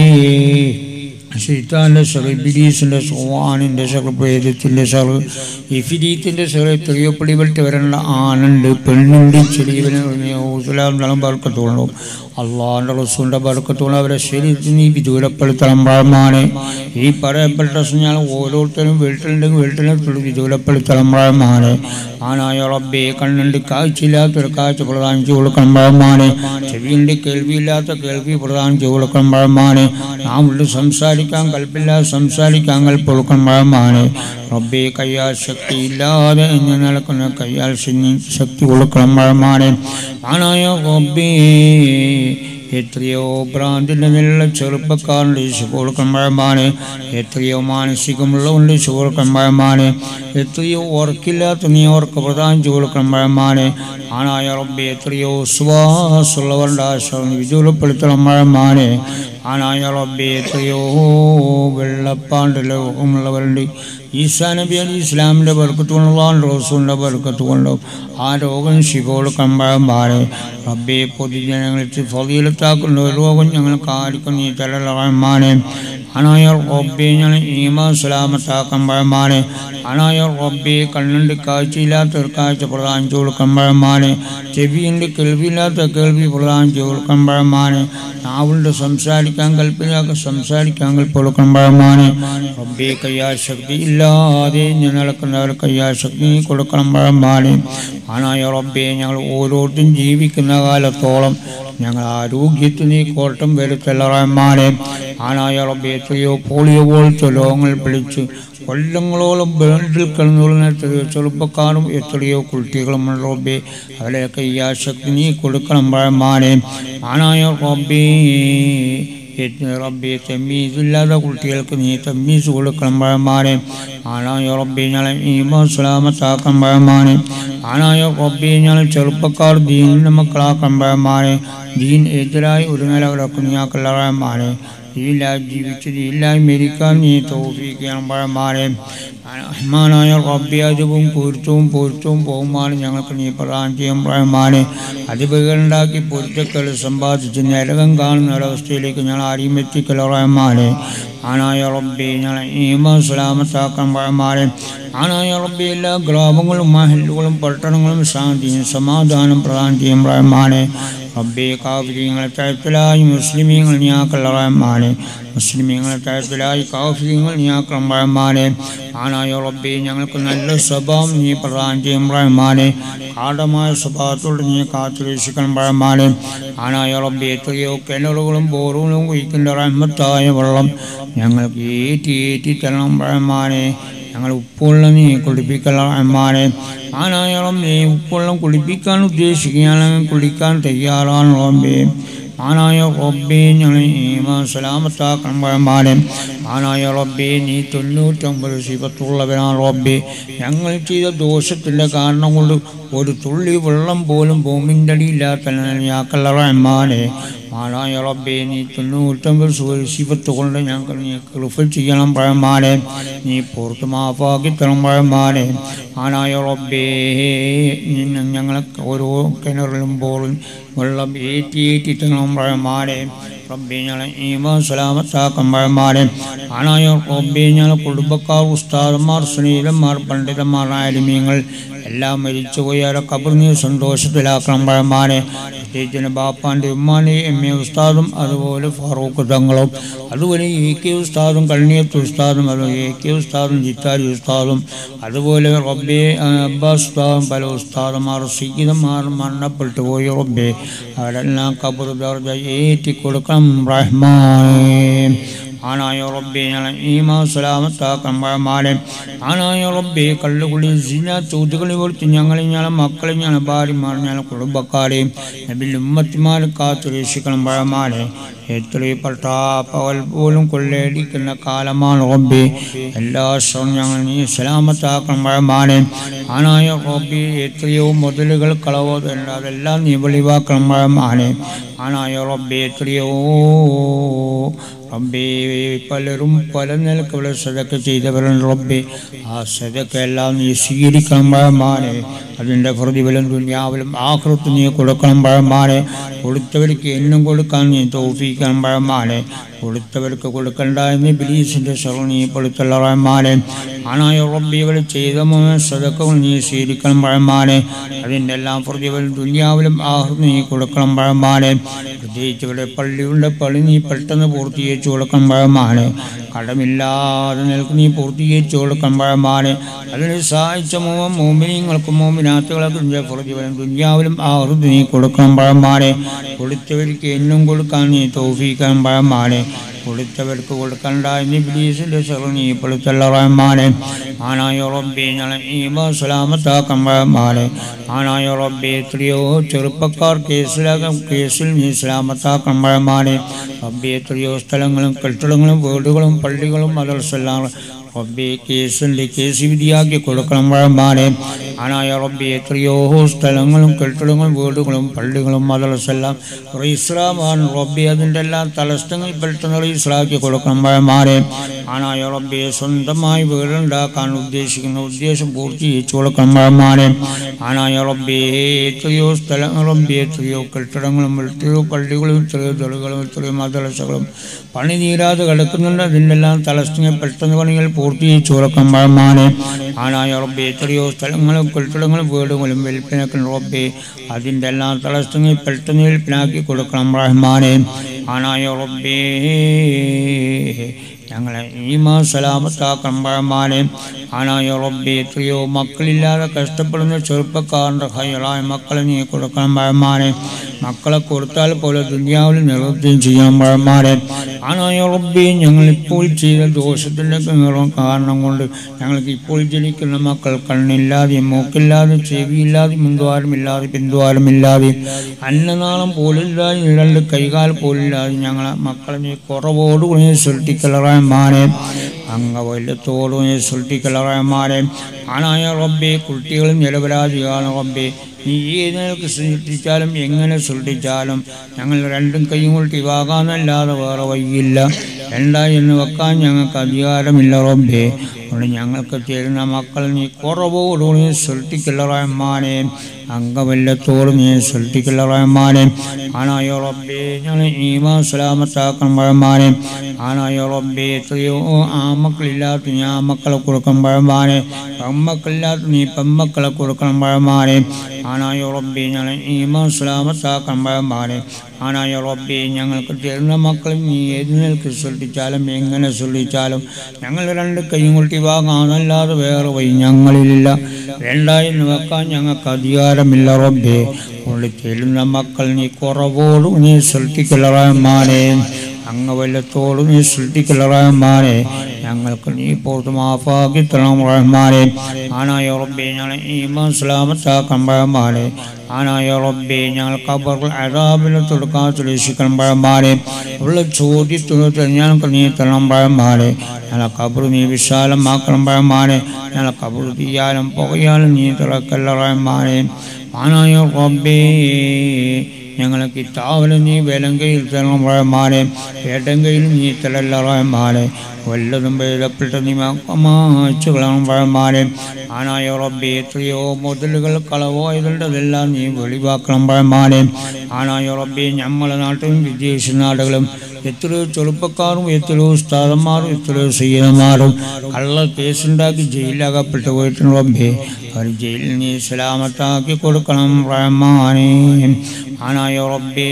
ഷെയ്ത്താൻ്റെ സറ് ബിലീസിൻ്റെ സോവാനിൻ്റെ സറ് പ്രേതത്തിൻ്റെ സറ് ഇഫിരീത്തിൻ്റെ സറ് എത്രയോ പിടിപെട്ട് വരേണ്ട ആനുണ്ട് പെണ്ണുണ്ട് ചെടിയവനെ ബർക്കത്തോളും അള്ളാഹിൻ്റെ റസൂലിൻ്റെ ബർക്കത്തോളം അവരെ ശരീരത്തിൽ നീ വിദൂരപ്പെടുത്തണം പഴമാണ് ഈ പറയപ്പെട്ട ഞാൻ ഓരോരുത്തരും വീട്ടിലുണ്ടെങ്കിൽ വീട്ടിലെ വിദൂരപ്പെടുത്തണം പഴമാണ് ആനായ റബ്ബെ കണ്ണുണ്ട് കാഴ്ചയില്ലാത്തൊരു കാഴ്ച പ്രദാനം ചെയ്ത് കൊടുക്കണം പഴമാണ് ചെവിയുണ്ട് കേൾവിയില്ലാത്ത കേൾവി പ്രദാനം ചെയ്ത് കൊടുക്കണം പഴമാണ് നാം ഉള്ളിൽ സംസാരിക്കാൻ കൽപ്പില്ല സംസാരിക്കാൻ കൽപ്പ് കൊടുക്കണം പഴമാണ് റബ്ബെ കയ്യാൽ ശക്തിയില്ലാതെ എന്ന് നടക്കുന്ന കയ്യാൽ ശക്തി കൊടുക്കണം പഴമാണ് ആനായ റബ്ബേ എത്രയോ ഭ്രാന്തിൻ്റെ നിലുള്ള ചെറുപ്പക്കാരുണ്ട് ശുഭോൾക്കമ്പഴമാണ് എത്രയോ മാനസികമുള്ളതുണ്ട് ശുഭോൾക്കമ്പഴമാണ് എത്രയോ ഓർക്കില്ലാത്ത നീ ഓർക്ക് പ്രധാനം ചോൾക്കമ്പഴമാണ് ആണായ റബ്ബെ എത്രയോ സുവാസുള്ളവരുടെ ആശ്രമം വിദൂരപ്പെടുത്തണം പഴമാണ് ആണായ റബ്ബെ എത്രയോ വെള്ളപ്പാണ്ട് ലോകമുള്ളവരുണ്ട് ഈസാ നബി അലി ഇസ്ലാമിൻ്റെ ബർക്കത്ത് കൊണ്ടുള്ള റോസൂലിൻ്റെ ബർക്കത്ത് കൊണ്ടും ആ രോഗം ശിവോട് കമ്പഴമ്പാണ് റബ്ബെ പൊതുജനങ്ങളിൽ ഫതിയിലത്താക്കുന്ന ഒരു രോഗം ഞങ്ങൾക്ക് ആർക്കും നീ തലറഹ്മാനെ അനായ റബ്ബെ ഞങ്ങൾ ഈമാ സലാമത്താക്കമ്പഴമാണ് അനായ റബ്ബെ കണ്ണുണ്ട് കാഴ്ചയില്ലാത്ത ഒരു കാഴ്ച പ്രധാനം ചോദിക്കമ്പഴമാണ് ചെവിയുണ്ട് കേൾവിയില്ലാത്ത കേൾവി പ്രധാനം ചോദിക്കമ്പഴമാണ് നാവുണ്ട് സംസാരിക്കാൻ കൽപ്പില്ലാത്ത സംസാരിക്കാൻ കൽപ്പൊടുക്കമ്പഴമാണ് റബ്ബെ കയ്യാ ശക്തി ഇല്ലാതെ ഞാൻ നടക്കുന്നവർ കയ്യാ ശക്തി കൊടുക്കണം പഴമാണ് ആനായ റബ്ബെ ഞങ്ങൾ ഓരോരുത്തരും ജീവിക്കുന്ന കാലത്തോളം ഞങ്ങൾ ആരോഗ്യത്തിന് നീ കോട്ടം വരുത്തല്ല റഹ്മാനെ ആനായ റബ്ബെ എത്രയോ പോളിയോ പോലത്തെ രോഗങ്ങൾ പിടിച്ച് കൊല്ലങ്ങളോളം ബേണ്ടിൽ കിടന്നുകൊള്ളുന്ന എത്രയോ ചെറുപ്പക്കാരും എത്രയോ കുട്ടികളും റബ്ബെ അവരെയൊക്കെ ഈ ആശക്തി നീ കൊടുക്കണം പഴമാനെ ആനായ റബ്ബേ റബ്ബി തമ്മീസില്ലാത്ത കുട്ടികൾക്ക് നീ തമ്മീസ് കൊടുക്കണം പഴമാനെ ആനായ റബ്ബി ഞങ്ങളെ ഈമാൻ സലാമത്താക്കാൻ പഴമാനെ ആനായ റബ്ബി ഞങ്ങൾ ചെറുപ്പക്കാർ ദീനിൻ്റെ മക്കളാക്കാൻ പഴമാനെ ദീൻ എതിരായി ഒരു നില കിടക്കുന്നയാക്കല്ല പഴമാനെ ഇല്ല ജീവിച്ചത് ഇല്ല മരിക്കാൻ നീ തോഫിക്കണം പഴമാനെ റഹ്മാനായ റബ്ബിയാജവും പൊരുത്തവും പൊരുത്തവും ബഹുമാനം ഞങ്ങൾക്ക് നീ പ്രദാനം ചെയ്യും പഴമാനെ അതിപകളുണ്ടാക്കി പൊരുത്തക്കൾ സമ്പാദിച്ച് നരകം കാണുന്ന ഒരവസ്ഥയിലേക്ക് ഞങ്ങൾ ആരെയും എത്തിക്കല റഹ്മാനെ ആനായ റബ്ബി ഞങ്ങളെ ഈമാൻ സലാമത്താക്കാൻ പഴമാനെ ആനായ റബ്ബി എല്ലാ ഗ്രാമങ്ങളും മഹലുകളും പട്ടണങ്ങളും ശാന്തിയും സമാധാനം പ്രദാനം ചെയ്യും റഹ്മാനെ റബ്ബി കാഫിര്യങ്ങളെ തരത്തിലായി മുസ്ലിമീങ്ങൾ ഞാക്കല്ല റഹ്മാനെ മുസ്ലിമീങ്ങളെ തരത്തിലായി കാഫിര്യങ്ങൾ ഞാക്കണം റഹ്മാനെ ആനായ റബ്ബി ഞങ്ങൾക്ക് നല്ല സ്വഭാവം നീ പ്രദാനം ചെയ്യും റഹ്മാനെ ഗാഠമായ സ്വഭാവത്തോട് നീ കാത്തുരക്ഷിക്കണം റഹ്മാനെ ആനായ റബ്ബി എത്രയോ കിണറുകളും ബോറുകളും കുഴിക്കേണ്ട റഹ്മത്തായ വെള്ളം ഞങ്ങൾക്ക് ഏറ്റി ഏറ്റി തരണം റഹ്മാനെ ഞങ്ങൾ ഉപ്പുവെള്ളം നീ കുടിപ്പിക്കണം റഹ്മാനെ ആനായോളം നീ ഉപ്പുവെള്ളം കുടിപ്പിക്കാൻ ഉദ്ദേശിക്കുകയാണെങ്കിൽ കുടിക്കാൻ തയ്യാറാണ് റബ്ബേ ആനായ റബ്ബേ ഞങ്ങൾ ഈമാൻ സലാമത്താക്കണം പഴമാനെ ആനായ റബ്ബേ നീ തൊണ്ണൂറ്റൊമ്പത് ശിവത്തുള്ളവനാണ് റബ്ബേ ഞങ്ങൾ ചെയ്ത ദോഷത്തിൻ്റെ കാരണം കൊണ്ട് ഒരു തുള്ളി വെള്ളം പോലും ഭൂമിൻ്റെ അടിയില്ലാത്ത ഞാക്കല്ല റഹ്മാനെ ആനായ റബ്ബേ നീ തൊണ്ണൂറ്റൊമ്പത് ശിവത്ത് കൊണ്ട് ഞങ്ങൾക്ക് നീ കൃപ ചെയ്യണം പഴമാനെ നീ പുറത്ത് മാഫാക്കി തരണം പഴമാനെ ആനായ റബ്ബേ നീ ഞങ്ങളെ ഓരോ കിണറിലും പോലും വെള്ളം ഏറ്റി ഏറ്റി തരണം പഴമാനെ റബ്ബി ഞങ്ങളെ ഈമാൻ സലാമത്താക്കം പഴമാനെ ആനായ റബ്ബി ഞങ്ങളെ കുടുംബക്കാർ ഉസ്താദന്മാർ സ്നേഹിതന്മാർ പണ്ഡിതന്മാർ ആലിമീങ്ങൾ എല്ലാം മരിച്ചുപോയാലെ കബറിനെ സന്തോഷത്തിലാക്കണം പഴമാനെ പ്രത്യേകിച്ച് ബാപ്പാൻ്റെ ഉമ്മാനെ എം എ ഉസ്താദും അതുപോലെ ഫാറൂഖ് തങ്ങളും അതുപോലെ എ കെ ഉസ്താദും കള്ളിയത്ത് ഉസ്താദും അതുപോലെ എ കെ ഉസ്താദും ജിത്താരി ഉസ്താദും അതുപോലെ റബ്ബെ അബ്ബാസ് ഉസ്താദും പല ഉസ്താദന്മാർ സീതന്മാർ മരണപ്പെട്ടു പോയി റബ്ബെ അവരെല്ലാം കബർ ദർജ ഏറ്റി കൊടുക്കണം റഹ്മാൻ ആനായ റബ്ബെ ഞങ്ങളെ ഈമാ സലാമത്താക്കാൻ പഴമാനെ ആനായ റബ്ബെ കള്ളുകുളി സിന ചോദ്യകളെ കുറിച്ച് ഞങ്ങളെ ഞങ്ങളെ മക്കളെ ഞങ്ങളെ ഭാര്യമാർ ഞങ്ങളെ കുടുംബക്കാരെയും നബിൽ ഉമ്മത്തിമാരെ കാത്തു രക്ഷിക്കണം പഴമാനെ എത്രപ്പെട്ട പകൽ പോലും കൊള്ളയടിക്കുന്ന കാലമാണ് റബ്ബി എല്ലാ ശ്രമം ഞങ്ങൾ നീ സലാമത്താക്കണം പഴമാനെ ആനായ റബ്ബി എത്രയോ മുതലുകൾ കളവോ അതെല്ലാം നീ വെളിവാക്കണം പഴമാനെ ആനായ റബ്ബി എത്രയോ റബ്ബേ പലരും പല നിലക്കുള്ള സദക്ക ചെയ്തവരുണ്ട് റബ്ബേ ആ സദക്കെല്ലാം നീ സ്വീകരിക്കണം പഴമാനെ അതിൻ്റെ പ്രതിഫലം ദുന്യാവിലും ആഹൃത്ത് നീ കൊടുക്കണം പഴമാനെ കൊടുത്തവർക്ക് എന്നും കൊടുക്കാൻ നീ തോഫിക്കണം പഴമാനെ കൊടുത്തവർക്ക് കൊടുക്കണ്ട എന്ന് ബിലീസിൻ്റെ സർവ നീ പെടുത്തുള്ള പഴമാനെ ആണായ റബ്ബികൾ ചെയ്ത മുഴുവൻ സദക്കകൾ നീ സ്വീകരിക്കണം പഴമാനെ അതിൻ്റെ എല്ലാം പ്രതിഫലം ദുന്യാവിലും ആഹൃത്ത് നീ കൊടുക്കണം പഴമാനെ പ്രത്യേകിച്ച് ഇവിടെ പള്ളിയുടെ പള്ളി നീ പെട്ടെന്ന് പൂർത്തീകരിച്ചു കൊടുക്കണം പഴമാണ് കടമില്ലാതെ നിൽക്ക് നീ പൂർത്തീകരിച്ചു കൊടുക്കണം പഴമാണ് അതിന് സഹായിച്ച മൂവം മോമിനിങ്ങൾക്കും മോമിനാത്തുകൾക്കും പ്രതിഫലം ദുന്യാവിലും ആഹൃതി നീ കൊടുക്കണം പഴമാണ് കൊടുത്തവർക്ക് എന്നും കൊടുക്കാൻ നീ തോഫിക്കണം പഴമാണ് കൊടുത്തവർക്ക് കൊടുക്കണ്ട എന്ന് ബിലീസിൻ്റെ ചെറു നീ പൊളിച്ചുള്ള റഹ്മാനെ ആനായ റബ്ബി ഞങ്ങളെ ഈമ സലാമത്താക്കം റഹ്മാനെ ആനായ റബ്ബി എത്രയോ ചെറുപ്പക്കാർ കേസിലാകം കേസിൽ നീ സലാമത്താക്കം റഹ്മാനെ റബ്ബി എത്രയോ സ്ഥലങ്ങളും കെട്ടിടങ്ങളും വീടുകളും പള്ളികളും മദർസെല്ലാം റബ്ബി കേസിൻ്റെ കേസ് വിധിയാക്കി കൊടുക്കണം റഹ്മാനെ ആനായ റബ്ബി എത്രയോ സ്ഥലങ്ങളും കെട്ടിടങ്ങളും വീടുകളും പള്ളികളും മദർസെല്ലാം ഇസ്ലാമാണ് റബ്ബി അതിൻ്റെ എല്ലാം തലസ്ഥങ്ങളിൽ പെട്ടെന്ന് ഇസ്ലാക്കി കൊടുക്കണം റഹ്മാനെ ആനായ റബ്ബി സ്വന്തമായി വീടുണ്ടാക്കാൻ ഉദ്ദേശിക്കുന്ന ഉദ്ദേശം പൂർത്തീകരിച്ചു കൊടുക്കണം റഹ്മാനെ ആനായ റബ്ബി എത്രയോ സ്ഥലങ്ങൾ റബ്ബി എത്രയോ കെട്ടിടങ്ങളും എത്രയോ പള്ളികളും എത്രയോ തെളുകളും എത്രയോ മദർസകളും പണി തീരാതെ കിടക്കുന്നുണ്ട് അതിൻ്റെ എല്ലാം തലസ്ഥങ്ങൾ പെട്ടെന്ന് പണികൾ പൂർത്തീകരിച്ചു കൊടുക്കണം റഹ്മാനെ ആനായ റബ്ബി എത്രയോ സ്ഥലങ്ങളും കെട്ടിടങ്ങളും വീടുകളും വിൽപ്പനക്കും റബ്ബി അതിൻ്റെ എല്ലാം തലസ്ഥങ്ങൾ പെട്ടെന്ന് വിൽപ്പനാക്കി കൊടുക്കണം റഹ്മാനെ ആനായ റബ്ബേ ഞങ്ങളെ ഈമാ സലാമത്താക്കണം റഹ്മാനെ ആനായ റബ്ബി എത്രയോ മക്കളില്ലാതെ കഷ്ടപ്പെടുന്ന ചെറുപ്പക്കാരൻ്റെ ഹൈറായ മക്കളെ നീ കൊടുക്കണം റഹ്മാനെ മക്കളെ കൊടുത്താൽ പോലെ ദുനിയാവിൽ നിലനിർത്തുകയും ചെയ്യാൻ പഴമാരെ ആണായ റബ്ബി ഞങ്ങൾ ഇപ്പോൾ ചെയ്ത ദോഷത്തിൻ്റെ കാരണം കൊണ്ട് ഞങ്ങൾക്ക് ഇപ്പോൾ ജനിക്കുന്ന മക്കൾ കണ്ണില്ലാതെ മൂക്കില്ലാതെ ചെവിയില്ലാതെ മുന്തുവാരമില്ലാതെ പിന്തുവാരമില്ലാതെ അന്നനാളം പോലില്ലാതെ ഇടണ്ട് കൈകാൽ പോലില്ലാതെ ഞങ്ങളെ മക്കളെ നീ കുറവോടുകൂടി സൃഷ്ടിക്കലറായമാനെ അംഗവൈല്യത്തോടുകൂടി സൃഷ്ടിക്കലറായമാനെ ആണായ റബ്ബെ കുട്ടികളും നിരപരാധിയാണ് റബ്ബെ നീ ഏത് നിലക്ക് സൃഷ്ടിച്ചാലും എങ്ങനെ സൃഷ്ടിച്ചാലും ഞങ്ങൾ രണ്ടും കൈയും കൊട്ടി വാകാന്നല്ലാതെ വേറെ വഴിയില്ല രണ്ടായി എന്ന് വെക്കാൻ ഞങ്ങൾക്ക് അധികാരമില്ല റബ്ബേ അതുകൊണ്ട് ഞങ്ങൾക്ക് തരുന്ന മക്കൾ നീ കുറവോടുകൂടി സൃഷ്ടിക്കില്ല റഹ്മാനെ അംഗവല്ലത്തോടും നീ സൃഷ്ടിക്കില്ല റഹ്മാനെ ആണായോ റബ്ബേ ഞങ്ങൾ ഈമാ സലാമത്താക്കണം റഹ്മാനെ ആണായോ റബ്ബേ എത്രയോ ആ മക്കളില്ലാത്ത നീ ആ മക്കളെ കൊടുക്കണം റഹ്മാനെ പെമ്മക്കളില്ലാത്ത നീ പെമ്മക്കളെ കൊടുക്കണം റഹ്മാനെ ആണായോ റബ്ബേ ഞങ്ങൾ ഈമാ സലാമത്താക്കണം റഹ്മാനെ ആണായ റബ്ബെ ഞങ്ങൾക്ക് തരുന്ന മക്കൾ നീ ഏത് നിൽക്ക് സൃഷ്ടിച്ചാലും എങ്ങനെ സൃഷ്ടിച്ചാലും ഞങ്ങൾ രണ്ട് കൈയും കൊട്ടി വാങ്ങാന്നല്ലാതെ വേറെ വഴി ഞങ്ങളിലില്ല രണ്ടായി വെക്കാൻ ഞങ്ങൾക്ക് അധികാരമില്ല റബ്ബെ ഉള്ളി തരുന്ന മക്കൾ നീ കുറവോട് നീ സൃഷ്ടിക്കലറമാനെ അംഗവല്ലത്തോട് നീ സൃഷ്ടിക്കല റഹ്മാനെ ഞങ്ങൾക്ക് നീ പോത്ത് മാഫാക്കി തരണം റഹ്മാനെ ആനായ റബ്ബെ ഞങ്ങളെ ഈമാൻ സലാമത്താക്കാൻ റഹ്മാനെ ആനായ റബ്ബെ ഞങ്ങൾ കബർ അതാബിനെ തുടക്കാൻ സുരക്ഷിക്കണം റഹ്മാനെ ഉള്ള ചോദ്യത്തിന് ഞങ്ങൾക്ക് നീ തരണം റഹ്മാനെ ഞങ്ങളെ കബർ നീ വിശാലമാക്കണം റഹ്മാനെ ഞങ്ങളെ കബർ തീയാലും പുകയാലും നീ തുറക്കല്ല റഹ്മാനെ ആനായ റബ്ബേ ഞങ്ങളെ കിതാവിലും നീ വെലങ്കയിൽ തരണം റഹ്മാനെ ഏടെങ്കയിൽ നീ തലല്ല റഹ്മാനെ വല്ലതും വേദപ്പെട്ട നീ മാച്ചു കളണം റഹ്മാനെ ആനായ റബ്ബെ എത്രയോ മുതലുകൾ കളവായതുള്ളതെല്ലാം നീ വെളിവാക്കണം റഹ്മാനെ ആനായ റബ്ബെ നമ്മളെ നാട്ടിലും വിദേശ നാടുകളും എത്രയോ ചെറുപ്പക്കാരും എത്രയോ ഉസ്താദന്മാരും എത്രയോ സയ്യന്മാരും കള്ള കേസുണ്ടാക്കി ജയിലിലകപ്പെട്ടു പോയിട്ടുണ്ട് റബ്ബേ അവർ ജയിലിൽ നീ സലാമത്താക്കി കൊടുക്കണം റഹ്മാനെ ആനായ റബ്ബേ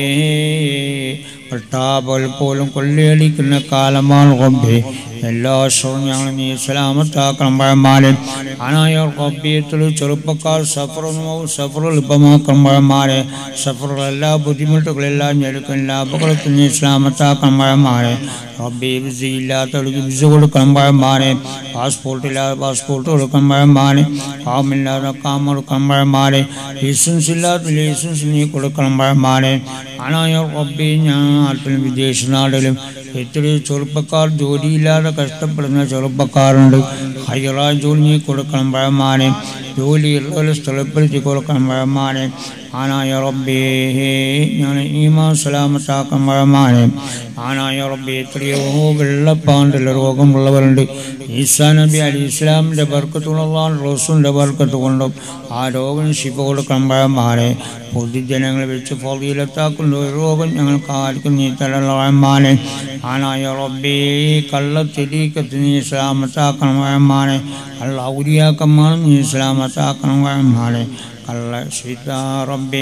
പ്രതാപൽ പോലും കൊള്ളിയടിക്കുന്ന കാലമാണ് റബ്ബേ എല്ലാ വർഷവും ഞങ്ങൾ നീ സലാമത്താക്കണം പഴമാരെ ആനായ റബ്ബിയത്തിൽ ചെറുപ്പക്കാർ സഫറൊന്നും സഫർ എളുപ്പമാക്കണം പഴമാരെ സഫറുകൾ എല്ലാ ബുദ്ധിമുട്ടുകളെല്ലാം ഞെരുക്കും എല്ലാ അപകടത്തിൽ നീ സലാമത്താക്കണം പഴമാരെ റബ്ബി വിസ ഇല്ലാത്തവർക്ക് വിസ കൊടുക്കണം പഴമാരെ പാസ്പോർട്ട് ഇല്ലാതെ പാസ്പോർട്ട് കൊടുക്കണം പഴമാരെ കാമില്ലാതെ കാമ കൊടുക്കണം പഴമാരെ ലൈസൻസ് ഇല്ലാത്ത ലൈസൻസ് നീ കൊടുക്കണം പഴമാരെ ആനായ റബ്ബി ഞാൻ നാട്ടിലും വിദേശ നാട്ടിലും എത്രയോ ചെറുപ്പക്കാർ ജോലിയില്ലാതെ കഷ്ടപ്പെടുന്ന ചെറുപ്പക്കാരുണ്ട് ഹൈറായ ജോലി നീ കൊടുക്കണം പഴമാനെ ജോലിയുള്ള സ്ഥലപ്പെടുത്തി കൊടുക്കണം പഴമാനെ ആനായ റബ്ബേ ഞാൻ ഈമാ സലാമത്താക്കാൻ പഴമാനെ ആനായ റബ്ബേ എത്രയോ വെള്ളപ്പാണ്ടുള്ള രോഗമുള്ളവരുണ്ട് ഈസാ നബി അലി ഇസ്ലാമിൻ്റെ ബർക്കത്തുള്ള റോസുൻ്റെ ബർക്കത്ത് കൊണ്ടും ആ രോഗം ശിവ കൊടുക്കണം പഴമാനെ പൊതുജനങ്ങളെ വെച്ച് ഫീലത്താക്കുന്ന ഒരു രോഗം ഞങ്ങൾക്ക് ആർക്കും നീ തലമാനെ ആനായ റബ്ബേ കള്ളത്തിരീക്കത്ത് നീ ഇസ്ലാമത്താക്കണം വയമാനെ കള്ള ഔരിയാക്കന്മാർ നീ ഇസ്ലാമത്താക്കണം വയമാനെ കള്ള സീതാ റബ്ബേ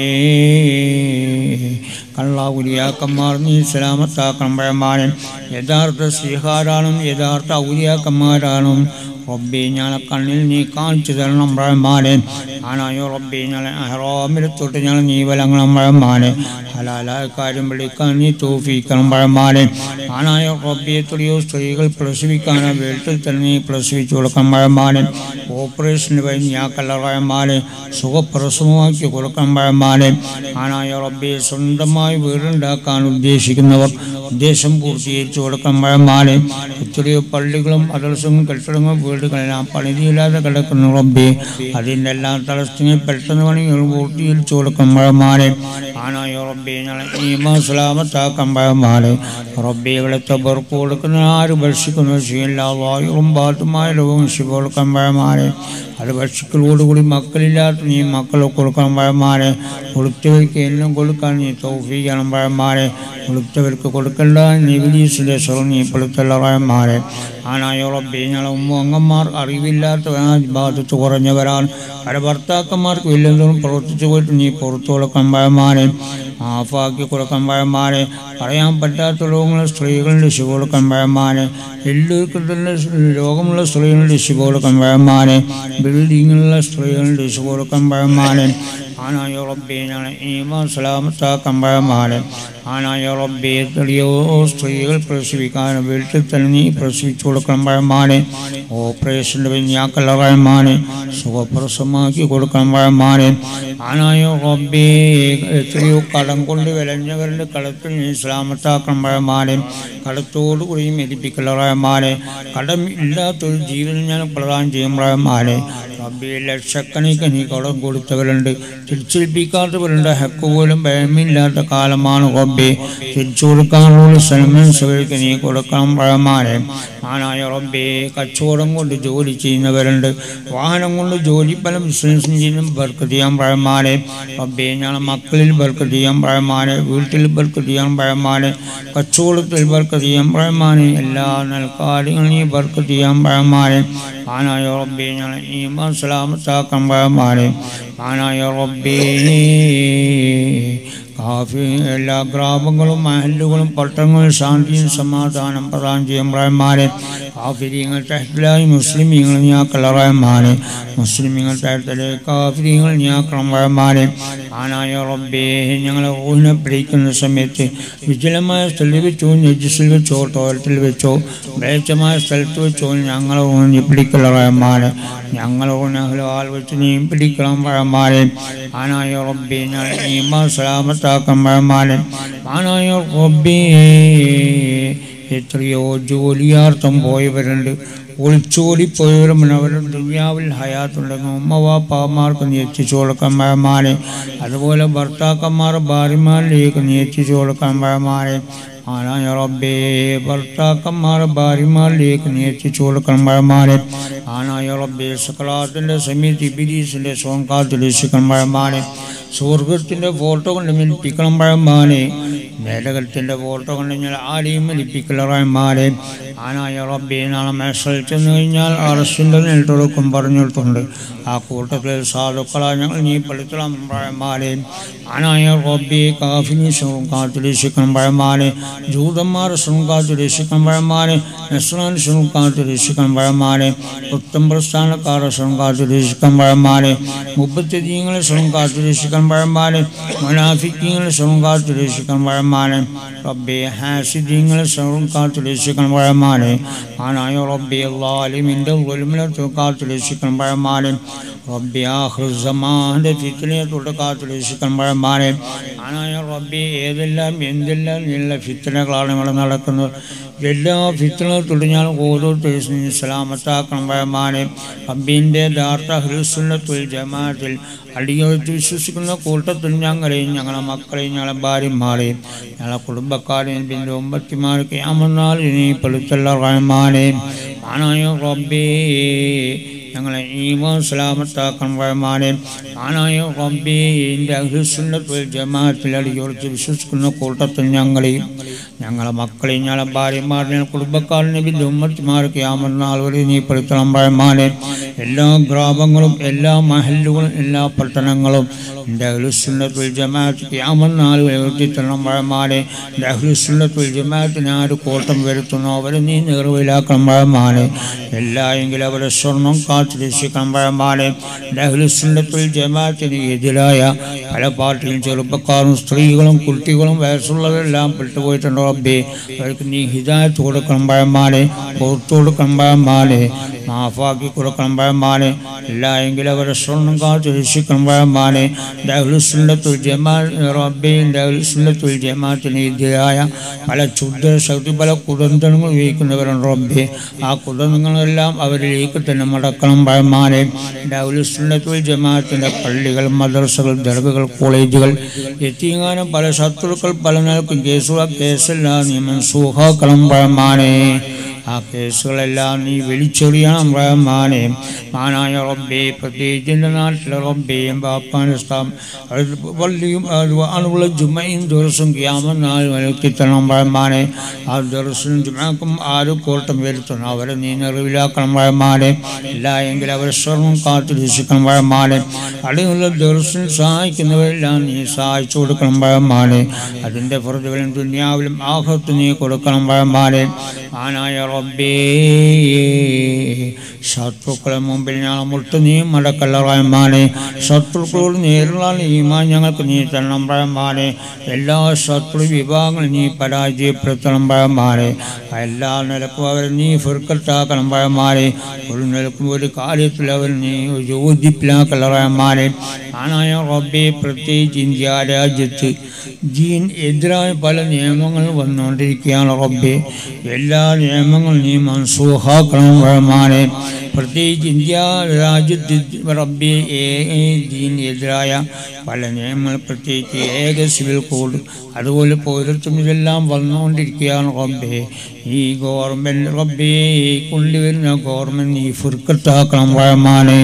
കള്ള ഔലിയാക്കന്മാർ നീ ഇസ്ലാമത്താക്കണം വയമാനെ യഥാർത്ഥ സ്വീഹാരാണും യഥാർത്ഥ ഔലിയാക്കന്മാരാണും റബ്ബി ഞങ്ങളെ കണ്ണിൽ നീ കാണിച്ചു തരണം റഹ്മാനെ ആനായോ റബ്ബി ഞങ്ങളെ അഹ്റാമിലത്തോട്ട് ഞങ്ങൾ നീ വലങ്ങണം റഹ്മാനെ ഹലാലായ കാര്യം വിളിക്കാൻ നീ തോഫിക്കണം റഹ്മാനെ ആനായോ റബ്ബി എത്രയോ സ്ത്രീകൾ പ്രസവിക്കാനോ വീട്ടിൽ തന്നെ നീ പ്രസവിച്ചു കൊടുക്കണം റഹ്മാനെ ഓപ്പറേഷന് കഴിഞ്ഞ് ഞാക്കല്ല റഹ്മാനെ സുഖപ്രസവമാക്കി കൊടുക്കണം റഹ്മാനെ ആനായ റബ്ബി സ്വന്തമായി വീടുണ്ടാക്കാൻ ഉദ്ദേശിക്കുന്നവർ ഉദ്ദേശം പൂർത്തീകരിച്ചു കൊടുക്കണം റഹ്മാനെ എത്രയോ പള്ളികളും മദ്രസവും കെട്ടിടങ്ങളും വീടുകളെല്ലാം പണിതിയില്ലാതെ കിടക്കുന്ന റബ്ബി അതിൻ്റെ എല്ലാം തലസ്ഥിനെ പെട്ടെന്ന് പണികൾ പൂർത്തീകരിച്ചു കൊടുക്കണം റഹ്മാനെ ആനായ റബ്ബി ഞങ്ങളെ ഈമാ സലാമത്താക്കാൻ റഹ്മാനെ റബ്ബി ഇവിടുത്തെ ബർക്ക് കൊടുക്കുന്ന ആര് ഭക്ഷിക്കുന്ന ശീല വായുവും ബാത്തുമായ രോഗം ശിവ കൊടുക്കാൻ റഹ്മാനെ അത് ഭക്ഷിക്കലോടുകൂടി മക്കളില്ലാത്ത നീ മക്കളെ കൊടുക്കണം പഴമാരെ കൊടുത്തവർക്ക് എല്ലാം കൊടുക്കാൻ നീ തൗഫീക്കണം പഴമാരെ കൊടുത്തവർക്ക് കൊടുക്കേണ്ട നീ വിലീസിലെ സ്വരം നീ പെടുത്തല്ല പഴമാരെ ആനായ റബ്ബി ഞങ്ങളെ ഉമ്മ അങ്ങന്മാർ അറിവില്ലാത്ത ബാധത്ത് കുറഞ്ഞവരാണ് പല ഭർത്താക്കന്മാർക്ക് വല്ലതും പ്രവർത്തിച്ചു പോയിട്ട് നീ പുറത്തു കൊടുക്കാൻ പഴമാരെ മാഫാക്കി കൊടുക്കാൻ പഴമാരെ പറയാൻ പറ്റാത്ത രോഗമുള്ള സ്ത്രീകളുടെ ശിവ കൊടുക്കാൻ പഴമാരെ എല്ലാവർക്കും തന്നെ രോഗമുള്ള സ്ത്രീകളുടെ ശിവ കൊടുക്കാൻ പഴമാരെ ബിൽഡിങ്ങിലുള്ള സ്ത്രീകളുടെ ശിവ കൊടുക്കാൻ പഴമാനെ ആനായ റബ്ബെ ഞങ്ങളെ ഈമാൻ സലാമത്താക്കാൻ പഴമാനെ ആനായ റബ്ബെ എത്രയോ സ്ത്രീകൾ പ്രസവിക്കാൻ വീട്ടിൽ തന്നെ നീ പ്രസവിച്ചു കൊടുക്കണം പഴമാനെ ഓപ്പറേഷൻ്റെ വിഞ്ഞാക്കല്ല പഴമാനെ സുഖപ്രസമാക്കി കൊടുക്കണം പഴമാനെ ആനായ റബ്ബെ എത്രയോ കടം കൊണ്ട് വിലഞ്ഞവരുടെ കടത്തിൽ നീ ഇസ്ലാമത്താക്കണം പഴമാനെ കടത്തോടുകൂടി മെതിപ്പിക്കല പഴമാനെ കടം ഇല്ലാത്തൊരു ജീവിതം ഞാൻ പ്രദാനം ചെയ്യും പഴമാനെ റബ്ബെ ലക്ഷക്കണക്കിന് നീ കടം കൊടുത്തവരുണ്ട് തിരിച്ചേൽപ്പിക്കാത്തവരുണ്ട് ഹക്ക് പോലും ഭയമില്ലാത്ത കാലമാണ് റബ്ബെ തിരിച്ചു കൊടുക്കാനുള്ള സൽമൻ സഭയ്ക്ക് നീ കൊടുക്കണം പഴമാനെ ആനായ റബ്ബെ കച്ചവടം കൊണ്ട് ജോലി ചെയ്യുന്നവരുണ്ട് വാഹനം കൊണ്ട് ജോലി പല ബിസിനസ്സും ചെയ്യുന്ന ബർക്ക് ചെയ്യാൻ പഴമാനെ റബ്ബെ ഞങ്ങളെ മക്കളിൽ ബർക്ക് ചെയ്യാൻ പഴമാനെ വീട്ടിൽ ബർക്ക് ചെയ്യാൻ പഴമാനെ കച്ചവടത്തിൽ ബർക്ക് ചെയ്യാൻ പഴമാനെ എല്ലാ നൽകാര്യങ്ങളും നീ ബർക്ക് ചെയ്യാൻ പഴമാനെ ആനായ റബ്ബെ ഞങ്ങളെ ഈമാൻ സലാമത്താക്കാൻ പഴമാനെ ആനായ റബ്ബേ കാഫി എല്ലാ ഗ്രാമങ്ങളും മഹല്ലുകളും പട്ടണങ്ങളും ശാന്തിയും സമാധാനം പ്രദാനം ചെയ്യും റഹ്മാനെ കാഫിരിയങ്ങൾ തഹത്തിലായി മുസ്ലിമീങ്ങൾ ഞാക്കല റഹ്മാനെ മുസ്ലിമീങ്ങൾ തഹത്തിലെ കാഫിരിയങ്ങൾ ഞാക്കണം റഹ്മാനെ ആനായ റബ്ബേ ഞങ്ങളെ ഊഹിനെ പിടിക്കുന്ന സമയത്ത് വിജലമായ സ്ഥലത്ത് വെച്ചോ നെജിസിൽ വെച്ചോ ടോയ്ലറ്റിൽ വെച്ചോ വേച്ചമായ സ്ഥലത്ത് വെച്ചോ ഞങ്ങളെ ഊന്നി പിടിക്കല റഹ്മാനെ ഞങ്ങളെ ഊനഹ്ലാൽ വെച്ച് നീ പിടിക്കണം റഹ്മാനെ ആനായ റബ്ബേ ഞങ്ങളെ ഈമാ സലാമത്താക്കാൻ റഹ്മാനെ ആനായ റബ്ബേ എത്രയോ ജോലിയാർത്ഥം പോയവരുണ്ട് ഒളിച്ചോടിപ്പോയവരും അവരുടെ ദുനിയാവിൽ ഹയാത്തുണ്ടെന്ന് ഉമ്മവാപ്പാമാർക്ക് നീ എത്തിച്ചു കൊടുക്കാൻ പഴമാനെ അതുപോലെ ഭർത്താക്കന്മാർ ഭാര്യമാരിലേക്ക് നീ എത്തിച്ചു കൊടുക്കാൻ പഴമാനെ ആനായ റബ്ബേ ഭർത്താക്കന്മാർ ഭാര്യമാരിലേക്ക് നീ എത്തിച്ചു കൊടുക്കണം പഴമാനെ ആനായ റബ്ബേ സക്രാത്തിൻ്റെ സമയത്ത് ഇബിലീസിൻ്റെ സോങ്കാത്തിൽ രക്ഷിക്കണം പഴമാനെ സ്വർഗത്തിൻ്റെ ഫോട്ടോ കൊണ്ട് മിലിപ്പിക്കണം പഴമാനെ മേലകത്തിൻ്റെ ഫോട്ടോ കൊണ്ട് ഞാൻ ആരെയും മിലിപ്പിക്കല റഹ്മാനെ ആനായ റബ്ബെ നാളെ മേശൽ ചെന്ന് കഴിഞ്ഞാൽ അറസ്റ്റിൻ്റെ നെൽട്ടൊടുക്കും പറഞ്ഞിട്ടുണ്ട് ആ കൂട്ടത്തിൽ സാധുക്കളാ ഞങ്ങൾ നീ പഠിത്തണം പഴമാനെ ആനായ റബ്ബെ കാഫിനി ശ്രമം കാത്തുരക്ഷിക്കണം പഴമാനെ ജൂതന്മാർ ശ്രമം കാത്തുരക്ഷിക്കണം പഴമാനെ നസ്രാൻ ശ്രമം കാത്തുരക്ഷിക്കണം പഴമാനെ ഉത്തം പ്രസ്ഥാനക്കാരെ ശ്രമം കാത്തുരക്ഷിക്കണം പഴമാനെ മുപ്പത്തിയങ്ങളെ ശ്രമം കാത്തുരക്ഷിക്കണം പഴമാനെ മുനാഫിക്കങ്ങളെ ശ്രമം കാത്തുരക്ഷിക്കണം പഴമാനെ റബ്ബെ ഹാസിദ്യങ്ങളെ ശ്രമം കാത്തുരക്ഷിക്കണം പഴമാനെ ആനായ റബ്ബെ അള്ളാലിമിൻ്റെ ഒലിമിനത്ത് കാത്തുരക്ഷിക്കണം പഴമാനെ റബ്ബി ആഹ്സമാൻ്റെ ഫിത്തിനെ തൊട്ട് കാത്തുരക്ഷിക്കണം പഴമാനെ ആനായ റബ്ബി ഏതെല്ലാം എന്തെല്ലാം എല്ലാ ഫിത്തനകളാണ് ഇവിടെ നടക്കുന്നത് എല്ലാ ഫിത്തനത്തോട് ഞാൻ ഓരോരുത്തരും സലാമത്താക്കണം പഴമാനെ റബ്ബിൻ്റെ യഥാർത്ഥ ഹൃസുന്നത്തുൽ ജമാഅത്തിൽ അടിയൊഴിച്ച് വിശ്വസിക്കുന്ന കൂട്ടത്തിൽ ഞങ്ങളെയും ഞങ്ങളെ മക്കളെയും ഞങ്ങളെ ഭാര്യമാരെയും ഞങ്ങളെ കുടുംബക്കാരെയും പിന്നെ ഒമ്പത്തിമാർക്ക് അമർന്നാൽ ഇനി പെടുത്തല്ല റഹ്മാനെ ആനായ റബ്ബേ ഞങ്ങളെ ഈമാൻ സലാമത്താക്കാൻ പഴമാനെ ആനായ റബ്ബിൻ്റെ അഹ്സുന്നത്തുൽ ജമാഅത്തിൽ അടിയൊഴിച്ച് വിശ്വസിക്കുന്ന കൂട്ടത്തിൽ ഞങ്ങളെയും ഞങ്ങളെ മക്കളെയും ഞങ്ങളെ ഭാര്യമാരുടെ കുടുംബക്കാരനെ പിന്നെ ഉമ്മത്തിമാർക്ക് ആമർന്നാൾ വരെ നീ പെടുത്തണം പഴമാനെ എല്ലാ ഗ്രാമങ്ങളും എല്ലാ മഹല്ലുകളും എല്ലാ പട്ടണങ്ങളും എൻ്റെ അഹ്ലുസുന്നത്തുൽ ജമാഅത്ത് ക്യാമന്നാൾ ഉയർത്തിത്തരണം പഴമാനെ എൻ്റെ അഹ്ലുസുന്നത്തുൽ ജമാഅത്തിന് ആര് കോട്ടം വരുത്തുന്നു അവരെ നീ നിർവയിലാക്കണം പഴമാനെ എല്ലാ എങ്കിലും അവരെ സ്വർണം കാത്തു രക്ഷിക്കണം പഴമാനെ എൻ്റെ അഹ്ലുസുന്നത്തുൽ ജമാഅത്തിന് എതിരായ പല പാർട്ടിയും ചെറുപ്പക്കാരും സ്ത്രീകളും കുട്ടികളും വയസ്സുള്ളവരെല്ലാം പെട്ടുപോയിട്ടുണ്ട് റബ്ബേ അവർക്ക് നീ ഹിദായത്ത് കൊടുക്കണം പഴമാനെ പുറത്തു കൊടുക്കണം പഴമാനെ മാഫാക്കി കൊടുക്കണം പഴമാനെ എല്ലാ എങ്കിലും അവരെ സ്വർണം കാത്തു രക്ഷിക്കണം പഴമാനെ ദഹ്ലുസുന്നത്തുൽ ജമാ റബ്ബേ ദഹ്ലുസുന്നത്തുൽ ജമാഅത്തിന് എതിരായ പല ക്ഷുദ്ര ശക്തി പല കുതന്ത്രങ്ങൾ ഉപയോഗിക്കുന്നവരുണ്ട് റബ്ബേ ആ കുതന്ത്രങ്ങളെല്ലാം അവരിലേക്ക് തന്നെ മടക്കണം പഴമാനെ ദഹ്ലുസുന്നത്തുൽ ജമാഅത്തിൻ്റെ പള്ളികൾ മദ്രസകൾ ദർഗകൾ കോളേജുകൾ എത്തിങ്ങാനും പല ശത്രുക്കൾ പല നിലക്കും കേസുകൾ കേസെല്ലാം നിയമം സൂഹാക്കണം പഴമാനെ ആ കേസുകളെല്ലാം നീ വിളിച്ചെറിയണം റഹ്മാനെ മാനായ റബ്ബേ പ്രത്യേകിച്ച് എൻ്റെ നാട്ടിലെ റബ്ബേയും ബാപ്പാനിസ്താം പള്ളിയും അതുപോലെ ജുമയും ദിവസവും ക്യാമെന്നാൽ വരുത്തിത്തണം റഹ്മാനെ ആ ദിവസവും ജുമാക്കും ആര് കോട്ടം വരുത്തണം അവരെ നീ നിറവിലാക്കണം റഹ്മാനെ ഇല്ല എങ്കിൽ അവരെ സ്വർണം കാത്തു രക്ഷിക്കണം റഹ്മാനെ അടിയുള്ള ദിവസം സഹായിക്കുന്നവരെല്ലാം നീ സഹായിച്ചു കൊടുക്കണം റഹ്മാനെ അതിൻ്റെ പുറത്തുകളും ദുന്യാവിലും ആഹത്ത് നീ കൊടുക്കണം റഹ്മാനെ ആനായ റബ്ബേ ശത്രുക്കളെ മുമ്പിൽ ഞങ്ങൾ മുട്ട് നീ മടക്കല്ല റഹ്മാനെ ശത്രുക്കളോട് നേരിടാൻ ഈമാൻ ഞങ്ങൾക്ക് നീ തരണം റഹ്മാനെ എല്ലാ ശത്രു വിഭാഗങ്ങളും നീ പരാജയപ്പെടുത്തണം റഹ്മാനെ എല്ലാ നിലക്കും അവർ നീ ഫിർക്കത്താക്കണം റഹ്മാനെ ഒരു നിലക്കും ഒരു കാര്യത്തിൽ അവർ നീ യോജിപ്പിലാക്കല്ല റഹ്മാനെ ആനായ റബ്ബെ പ്രത്യേകിച്ച് ഇന്ത്യ രാജ്യത്ത് ജീൻ എതിരായ പല നിയമങ്ങൾ വന്നുകൊണ്ടിരിക്കുകയാണ് റബ്ബെ എല്ലാ നിയമങ്ങളും നീ മൻസൂഹാക്കണം റഹ്മാനെ പ്രത്യേകിച്ച് ഇന്ത്യ രാജ്യത്ത് റബ്ബെ ദീൻ എതിരായ പല നിയമങ്ങൾ പ്രത്യേകിച്ച് ഏക സിവിൽ കോഡ് അതുപോലെ പൗരത്വം ഇതെല്ലാം വന്നുകൊണ്ടിരിക്കുകയാണ് റബ്ബെ ഈ ഗവൺമെൻറ് റബ്ബെ കൊണ്ടുവരുന്ന ഗവൺമെൻറ് നീ ഫുർക്കത്താക്കണം റഹ്മാനെ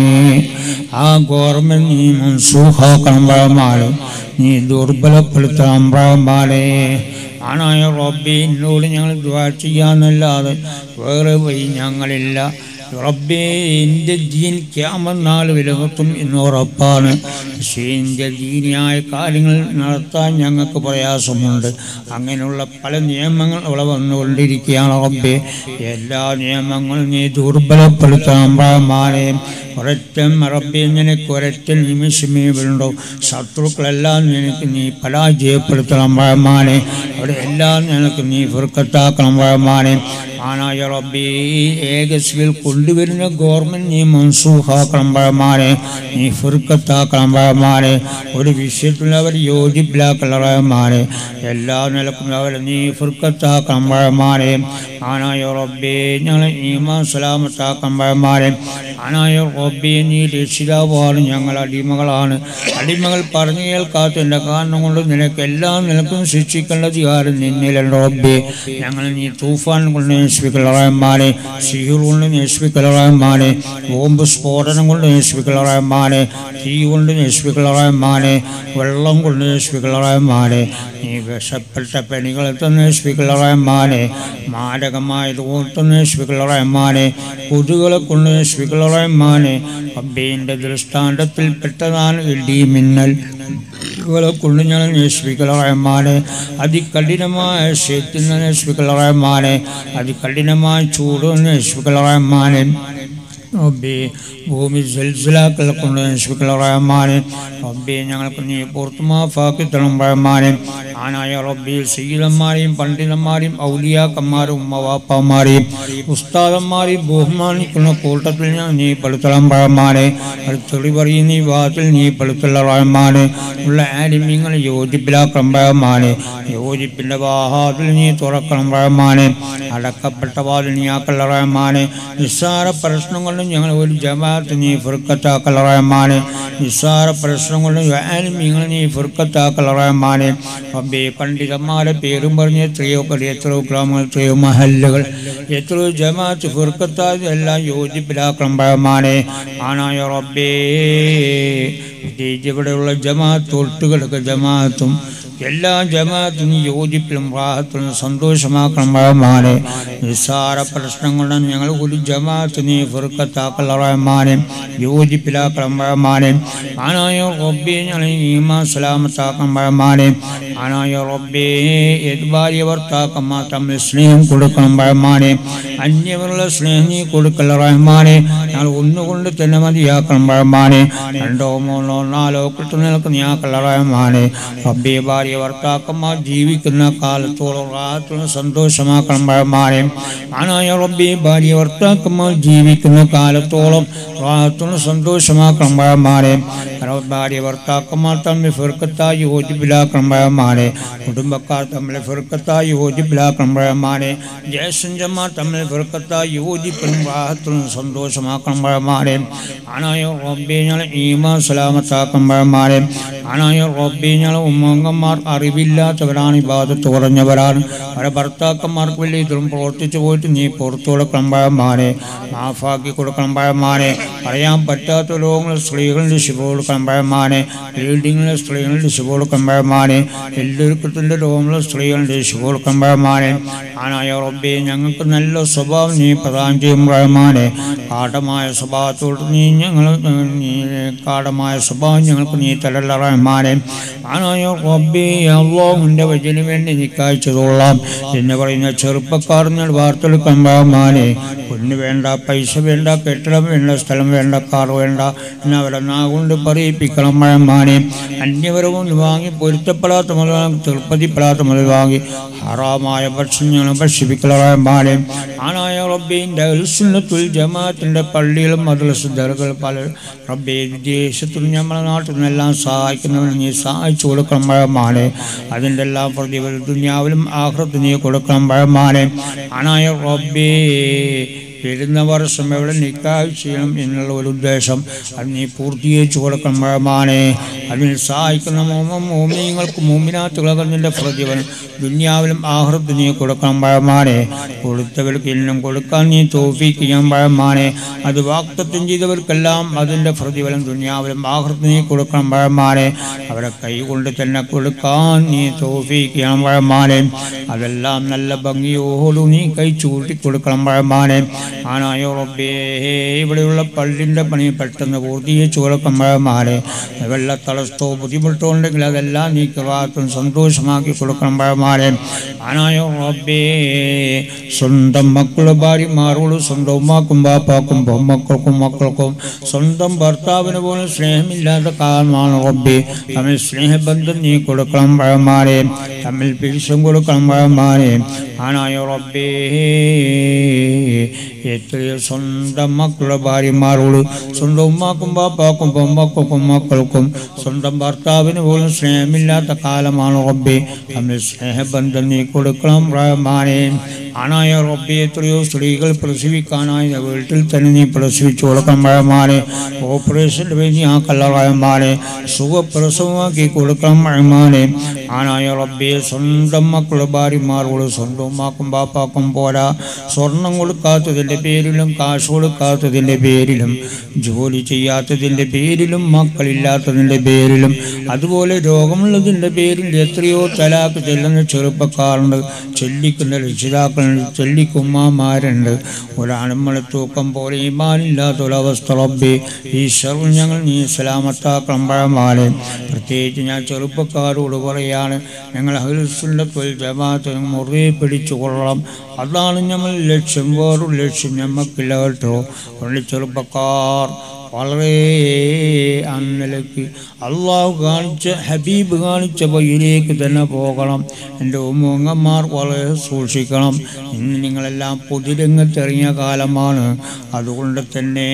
ആ ഗവൺമെൻറ് നീ മൻസൂഹാക്കണം റഹ്മാനെ നീ ദുർബലപ്പെടുത്തണം റഹ്മാനെ ആണായ റബ്ബെ എന്നോട് ഞങ്ങൾ ദ്വാ ചെയ്യാന്നല്ലാതെ വേറെ വഴി ഞങ്ങളില്ല റബ്ബേ എൻ്റെ ദീൻ ക്യാമനാൾ വിലകത്തും എന്ന് ഉറപ്പാണ് പക്ഷേ എൻ്റെ ദീനിയായ കാര്യങ്ങൾ നടത്താൻ ഞങ്ങൾക്ക് പ്രയാസമുണ്ട് അങ്ങനെയുള്ള പല നിയമങ്ങൾ അവിടെ വന്നുകൊണ്ടിരിക്കുകയാണ് റബ്ബേ എല്ലാ നിയമങ്ങളും നീ ദുർബലപ്പെടുത്തണം റഹ്മാനെ ഒരൊറ്റ റബ്ബെ നിനക്ക് ഒരൊറ്റ നിമിഷമേ വേണ്ടോ ശത്രുക്കളെല്ലാം നിനക്ക് നീ പരാജയപ്പെടുത്തണം റഹ്മാനെ അവിടെ എല്ലാം നിനക്ക് നീ ഫുർക്കത്താക്കണം റഹ്മാനെ ആനായ റബ്ബി ഏകസ്വിൽ കൊണ്ടുവരുന്ന ഗവൺമെന്റ് നീ മൻസൂഹാക്കണം റഹ്മാനെ നീ ഫുർക്കത്താക്കണം റഹ്മാനെ ഒരു വിഷയത്തിൽ അവർ യോജിപ്പിലാക്കണം റഹ്മാനെ എല്ലാ നിലക്കും അവർ നീ ഫുർക്കത്താക്കണം റഹ്മാനെ ആനായ റബ്ബി ഞങ്ങളെ ഈമാൻ സലാമത്താക്കണം റഹ്മാനെ ആനായ റബ്ബി നീ രക്ഷിതാവാണ് ഞങ്ങൾ അടിമകളാണ് അടിമകൾ പറഞ്ഞു കേൾക്കാത്തതിൻ്റെ കാരണം കൊണ്ട് നിനക്ക് എല്ലാം നിനക്കും ശിക്ഷിക്കേണ്ട അധികാരം നിന്നിലുണ്ട് റബ്ബി ഞങ്ങൾ നീ തൂഫാൻ കൊണ്ട് നശിപ്പിക്കലറയന്മാരെ സിഹിർ കൊണ്ട് നശിപ്പിക്കലറയന്മാരെ ബോംബ് സ്ഫോടനം കൊണ്ട് നശിപ്പിക്കലറയന്മാരെ തീ കൊണ്ട് നശിപ്പിക്കലറയന്മാരെ വെള്ളം കൊണ്ട് നശിപ്പിക്കലറയന്മാരെ നീ വിഷപ്പെട്ട പനികളെ തന്നെ നശിപ്പിക്കലറയന്മാരെ മാരകമായത് കൊണ്ട് നശിപ്പിക്കലറയന്മാരെ കൊതുകളെ കൊണ്ട് നശിപ്പിക്കലറയന്മാരെ അബ്ബീൻ്റെ ദൃഷ്ടാന്തത്തിൽ പെട്ടതാണ് ഇടി മിന്നൽ ഇവളെ കൊണ്ട് ഞാൻ നശിപ്പിക്കലറയന്മാരെ അതികഠിനമായ ശൈത്യം നശിപ്പിക്കലറയന്മാരെ അതികഠിനമായ ചൂട് നശിപ്പിക്കലറയന്മാരെ റബ്ബേ ഭൂമി സൽസലാക്കളെ കൊണ്ട് നശിപ്പിക്കല റഹ്മാനെ റബ്ബെ ഞങ്ങൾക്ക് നീ പുറത്തു മാഫാക്കി തരണം റഹ്മാനെ ആനായ റബ്ബെ സീലന്മാരെയും പണ്ഡിതന്മാരെയും ഔലിയാക്കന്മാരും ഉമ്മവാപ്പന്മാരെയും ഉസ്താദന്മാരെയും ബഹുമാനിക്കുന്ന കൂട്ടത്തിൽ ഞാൻ നീ പെടുത്തണം റഹ്മാനെ അത് തെളിവറിയുന്ന ഈ വാത്തിൽ നീ പെടുത്തുള്ള റഹ്മാനെ ഉള്ള ആലിമ്യങ്ങൾ യോജിപ്പിലാക്കണം റഹ്മാനെ യോജിപ്പിൻ്റെ വാഹാത്തിൽ നീ തുറക്കണം റഹ്മാനെ അടക്കപ്പെട്ട വാതിൽ നീ ആക്കല്ല റഹ്മാനെ നിസ്സാര പ്രശ്നം കൊണ്ടും ഞങ്ങൾ ഒരു ജമാഅത്ത് നീ ഫുർക്കത്താക്കൽ റഹ്മാനെ നിസ്സാര പ്രശ്നം കൊണ്ടും ആലിമ്യങ്ങൾ നീ ഫുർക്കത്താക്കൽ റഹ്മാനെ റബ്ബേ പണ്ഡിതന്മാരെ പേരും പറഞ്ഞ് എത്രയോ കടി എത്രയോ ഗ്രാമങ്ങൾ എത്രയോ മഹല്ലുകൾ എത്രയോ ജമാഅത്ത് ഫുർക്കത്താത് എല്ലാം യോജിപ്പിലാക്കണം റഹ്മാനെ ആനായ റബ്ബേ പ്രത്യേകിച്ച് ഇവിടെയുള്ള ജമാഅത്ത് ഒട്ടുകിടക്ക ജമാഅത്തും എല്ലാ ജമാഅത്തും യോജിപ്പിലും റാഹത്തിലും സന്തോഷമാക്കണം റഹ്മാനെ നിസ്സാര പ്രശ്നങ്ങളും ഞങ്ങൾ ഒരു ജമാഅത്ത് നീ ഫുർക്കത്താക്കൽ റഹ്മാനെ യോജിപ്പിലാക്കണം റഹ്മാനെ ആനായ റബ്ബെ ഞങ്ങൾ ഈമാ സലാമത്താക്കണം റഹ്മാനെ ആനായ റബ്ബെ ഏത് ഭാര്യ ഭർത്താക്കന്മാർ തമ്മിൽ സ്നേഹം കൊടുക്കണം റഹ്മാനെ അന്യവരുള്ള സ്നേഹം നീ കൊടുക്കല്ല റഹ്മാനെ ഞങ്ങൾ ഒന്നുകൊണ്ട് തന്നെ മതിയാക്കണം റഹ്മാനെ രണ്ടോ മൂന്നോ നാലോ കിട്ടുന്നതിനൊക്കെ നീയാക്കല്ല റഹ്മാനെ റബ്ബെ ഭാര്യ ഭർത്താക്കന്മാർ ജീവിക്കുന്ന കാലത്തോളം റാഹത്തിന് സന്തോഷമാക്കണം റഹ്മാനെ ആനായ റബ്ബെ ഭാര്യ ഭർത്താക്കന്മാർ ജീവിക്കുന്ന കാലത്തോളം റാഹത്തിന് സന്തോഷമാക്കണം റഹ്മാനെ ഭാര്യ ഭർത്താക്കന്മാർ തമ്മിൽ ഫിർക്കത്തായി യോജിപ്പിലാക്കണം റഹ്മാനെ കുടുംബക്കാർ തമ്മിൽ ഫിർക്കത്തായി യോജിപ്പിലാക്കണം റഹ്മാനെ ജ്യേഷ്ഠന്മാർ തമ്മിൽ ഫിർക്കത്തായി യോജിപ്പിലും റാഹത്തിലും സന്തോഷമാക്കണം റഹ്മാനെ ആനായ റബ്ബെ ഞങ്ങൾ ഈമാ സലാമത്താക്കണം റഹ്മാനെ ആനായ റബ്ബെ ഞങ്ങൾ ഉമ്മങ്ങന്മാർ അറിവില്ലാത്തവരാണ് ഇബാദത്ത് കുറഞ്ഞവരാണ് അവരെ ഭർത്താക്കന്മാർക്ക് വലിയ ഇതും പ്രവർത്തിച്ചു പോയിട്ട് നീ പുറത്തു കൊടുക്കണം പഴമാനെ മാഫാക്കി കൊടുക്കണം പഴമാനെ പറയാൻ പറ്റാത്ത ലോകങ്ങളിൽ സ്ത്രീകളുടെ ശിവ കൊടുക്കണം പഴമാനെ ബിൽഡിങ്ങിലെ സ്ത്രീകളുടെ ശിവ കൊടുക്കണം പഴമാനെ എല്ലാവർക്കത്തിൻ്റെ രോഗങ്ങളിലെ സ്ത്രീകളുടെ ശിവ കൊടുക്കണം പഴമാനെ ആനായ റബ്ബെ ഞങ്ങൾക്ക് നല്ല സ്വഭാവം നീ പ്രദാനം ചെയ്യും പഴമാനെ കാഠമായ സ്വഭാവത്തോട് നീ ഞങ്ങൾ നീ കാഠമായ സ്വഭാവം ഞങ്ങൾക്ക് നീ തലല്ലറ റഹ്മാനെ ആനായ റബ്ബേ അള്ളാഹുവിൻ്റെ വചന വേണ്ടി നിക്കാഴ്ചതോളാം എന്ന് പറയുന്ന ചെറുപ്പക്കാർ ഞാൻ വാർത്തെടുക്കാൻ റഹ്മാനെ പൊന്ന് വേണ്ട പൈസ വേണ്ട കെട്ടിടം വേണ്ട സ്ഥലം വേണ്ട കാർ വേണ്ട എന്ന് അവരെ നാകൊണ്ട് പറയിപ്പിക്കണം റഹ്മാനെ അന്യവരവും വാങ്ങി പൊരുത്തപ്പെടാത്ത മുതൽ തൃപ്പതിപ്പെടാത്ത മുതൽ വാങ്ങി ഹറാമായ ഭക്ഷണങ്ങൾ ഭക്ഷിപ്പിക്കണം റഹ്മാനെ ആനായ റബ്ബിൻ്റെ സുന്നത്തുൽ ജമാഅത്തിൻ്റെ പള്ളികളും മദ്രസ ദറുകൾ പല റബ്ബെ വിദേശത്തും നമ്മുടെ നാട്ടിൽ നിന്നെല്ലാം സഹായിക്കുന്നവന് നീ സഹായിച്ചു കൊടുക്കണം പഴമാനെ അതിൻ്റെ എല്ലാം പ്രതിഫലം ദുനിയാവിലും ആഹ്റത്ത് നീ കൊടുക്കണം പഴമാനെ ആനായ റബ്ബേ വരുന്ന വർഷം എവിടെ നിക്കാഹ് ചെയ്യണം എന്നുള്ള ഒരു ഉദ്ദേശം അത് നീ പൂർത്തീകരിച്ചു കൊടുക്കണം പഴമാനെ അതിന് സഹായിക്കുന്ന മോമം മോമിയങ്ങൾക്ക് മോമിനാത്തുകളൊക്കെ നിന്റെ പ്രതിഫലം ദുന്യാവിലും ആഹൃത്ത് നീ കൊടുക്കണം പഴമാനെ കൊടുത്തവർക്ക് ഇന്നും കൊടുക്കാൻ നീ തോഫിക്ക് ഞാൻ പഴമാനെ അത് വാക്തത്വം ചെയ്തവർക്കെല്ലാം അതിൻ്റെ പ്രതിഫലം ദുന്യാവിലും ആഹൃത്ത് നീ കൊടുക്കണം പഴമാനെ അവരെ കൈ കൊണ്ട് തന്നെ കൊടുക്കാൻ നീ തോഫിക്ക് ഞാൻ പഴമാനെ അതെല്ലാം നല്ല ഭംഗിയോടും നീ കൈ ചൂട്ടി കൊടുക്കണം പഴമാനെ ആനായോ റബ്ബേ ഇവിടെയുള്ള പള്ളിൻ്റെ പണി പെട്ടെന്ന് പൂർത്തീകരിച്ചു കൊടുക്കണം പഴമാനെ വെള്ള തടസ്സോ ബുദ്ധിമുട്ടോ ഉണ്ടെങ്കിൽ അതെല്ലാം നീ കൃപാത്തും സന്തോഷമാക്കി കൊടുക്കണം പഴമാനെ ആനായോ റബ്ബേ സ്വന്തം മക്കളുടെ ഭാര്യമാരോട് സ്വന്തം ഉമ്മാക്കും ബാപ്പാക്കും പൊമ്മക്കൾക്കും മക്കൾക്കും സ്വന്തം ഭർത്താവിന് പോലും സ്നേഹമില്ലാത്ത കാലമാണ് റബ്ബേ തമ്മിൽ സ്നേഹബന്ധം നീ കൊടുക്കണം പഴമാനെ തമ്മിൽ പിരിശം കൊടുക്കണം പഴമാനെ ആനായോ റബ്ബേ എത്രയോ സ്വന്തം മക്കളുടെ ഭാര്യമാരോട് സ്വന്തം ഉമ്മാക്കും ബാപ്പാക്കും പൊമ്മക്കൾക്കും മക്കൾക്കും സ്വന്തം ഭർത്താവിന് പോലും സ്നേഹമില്ലാത്ത കാലമാണ് റബ്ബേ തമ്മിൽ സ്നേഹബന്ധം നീ കൊടുക്കണം റഹ്മാനെ ആണായ റബ്ബെ എത്രയോ സ്ത്രീകൾ പ്രസവിക്കാനായി വീട്ടിൽ തന്നെ നീ പ്രസവിച്ചു കൊടുക്കണം റഹ്മാനെ ഓപ്പറേഷൻ്റെ വേണ്ടി ആ കല്ലറഹ്മാനെ സുഖപ്രസവമാക്കി കൊടുക്കണം റഹ്മാനെ ആണായ റബ്ബെ സ്വന്തം മക്കളുടെ ഭാര്യമാരോട് സ്വന്തം ഉമ്മാക്കും ബാപ്പാക്കും പോരാ സ്വർണം കൊടുക്കാത്തതിൻ്റെ പേരിലും കാശ് കൊടുക്കാത്തതിൻ്റെ പേരിലും ജോലി ചെയ്യാത്തതിൻ്റെ പേരിലും മക്കളില്ലാത്തതിൻ്റെ പേരിലും അതുപോലെ രോഗമുള്ളതിൻ്റെ പേരിൽ എത്രയോ തലാക്ക് ചെല്ലുന്ന ചെറുപ്പക്കാരുണ്ട് ചെല്ലിക്കുന്ന രക്ഷിതാക്കളുണ്ട് ചെല്ലിക്കുമ്മമാരുണ്ട് ഒരാണുമ്മളെ തൂക്കം പോലെ ഈമാനില്ലാത്ത ഒരവസ്ഥ റബ്ബേ ഈ ശർവ് ഞങ്ങൾ നീ സലാമത്താക്കണം പഴമാലെ പ്രത്യേകിച്ച് ഞാൻ ചെറുപ്പക്കാരോട് പറയാണ് ഞങ്ങൾ അഹിൽസുല്ലത്തുൽ ജമാഅത്ത് മുറുകെ പിടിച്ചു കൊള്ളണം അതാണ് നമ്മൾ ലക്ഷ്യം വേറൊരു ലക്ഷ്യം ഞമ്മക്കില്ല കേട്ടോ അതുകൊണ്ട് ചെറുപ്പക്കാർ വളരെ അന്നലക്ക് അള്ളാഹു കാണിച്ച ഹബീബ് കാണിച്ച വഴിയിലേക്ക് തന്നെ പോകണം എൻ്റെ ഉമ്മങ്ങന്മാർ വളരെ സൂക്ഷിക്കണം ഇന്ന് നിങ്ങളെല്ലാം പൊതുരംഗത്തിറങ്ങിയ കാലമാണ് അതുകൊണ്ട് തന്നെ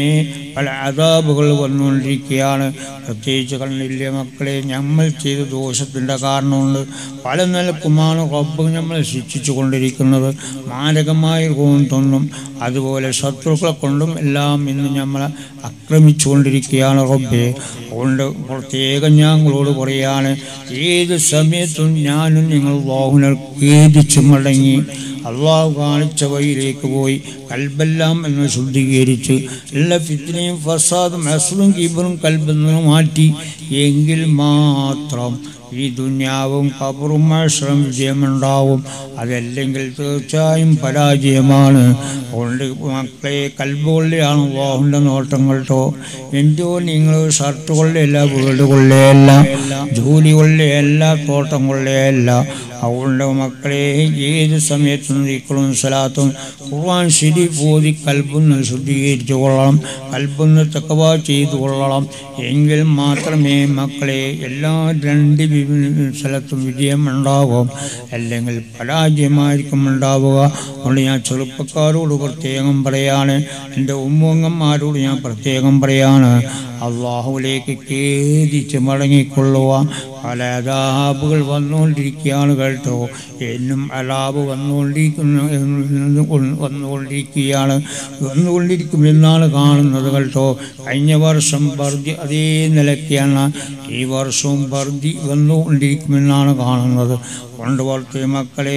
പല അതാബുകൾ വന്നുകൊണ്ടിരിക്കുകയാണ് പ്രത്യേകിച്ച് കണ്ണില്ലേ മക്കളെ നമ്മൾ ചെയ്ത ദോഷത്തിൻ്റെ കാരണമുണ്ട് പല നിലക്കുമാണ് റബ്ബ് നമ്മളെ ശിക്ഷിച്ചു കൊണ്ടിരിക്കുന്നത് മാരകമായ തോന്നും അതുപോലെ ശത്രുക്കളെ കൊണ്ടും എല്ലാം ഇന്ന് നമ്മളെ ആക്രമിച്ചുകൊണ്ടിരിക്കുകയാണ് റബ്ബെ അതുകൊണ്ട് പ്രത്യേകം ഞങ്ങളോട് പറയാണ് ഏത് സമയത്തും ഞാനും നിങ്ങൾ വാഹുനർ ഖേദിച്ചു മടങ്ങി അള്ളാഹു കാണിച്ച വഴിയിലേക്ക് പോയി കൽബെല്ലാം എന്ന് ശുദ്ധീകരിച്ച് എല്ലാ ഫിത്തിനെയും ഫസാദും അസുറും കീബറും കൽബെന്ന് മാറ്റി എങ്കിൽ മാത്രം ഈ ദുന്യാവും കബറും മത്സരം വിജയമുണ്ടാവും അതല്ലെങ്കിൽ തീർച്ചയായും പരാജയമാണ് അതുകൊണ്ട് മക്കളെ കൽബുകൊള്ളിയാണ് വാഹുൻ്റെ നോട്ടം കേട്ടോ എന്തോ നിങ്ങൾ ഷർട്ട് കൊള്ളയല്ല വീട് കൊള്ളയല്ല ജോലി കൊള്ളയല്ല തോട്ടം കൊള്ളയല്ല അതുകൊണ്ട് മക്കളെ ഏത് സമയത്തും ദിക്കളും സലാത്തും ഖുർആൻ ശരി പോതി കൽബൊന്ന് ശുദ്ധീകരിച്ചു കൊള്ളണം കൽബൊന്ന് തക്കവ ചെയ്തു കൊള്ളണം എങ്കിൽ മാത്രമേ മക്കളെ എല്ലാ രണ്ട് വി- സ്ഥലത്തും വിജയം ഉണ്ടാകും അല്ലെങ്കിൽ പരാജയമായിരിക്കും ഉണ്ടാവുക അതുകൊണ്ട് ഞാൻ ചെറുപ്പക്കാരോട് പ്രത്യേകം പറയാണ് എൻ്റെ ഉമ്മങ്ങന്മാരോട് ഞാൻ പ്രത്യേകം പറയാണ് അള്ളാഹുവിലേക്ക് ഖേദിച്ച് മടങ്ങിക്കൊള്ളുക പല അതാബുകൾ വന്നുകൊണ്ടിരിക്കുകയാണ് കേട്ടോ എന്നും അലാബ് വന്നുകൊണ്ടിരിക്കുന്നു എന്ന് കൊ- വന്നുകൊണ്ടിരിക്കുകയാണ് വന്നുകൊണ്ടിരിക്കും എന്നാണ് കാണുന്നത് കേട്ടോ കഴിഞ്ഞ വർഷം ബർദി അതേ നിലയ്ക്കാണ് ഈ വർഷവും ബർദി വന്നുകൊണ്ടിരിക്കുമെന്നാണ് കാണുന്നത് കൊണ്ട് വളർത്തിയ മക്കളെ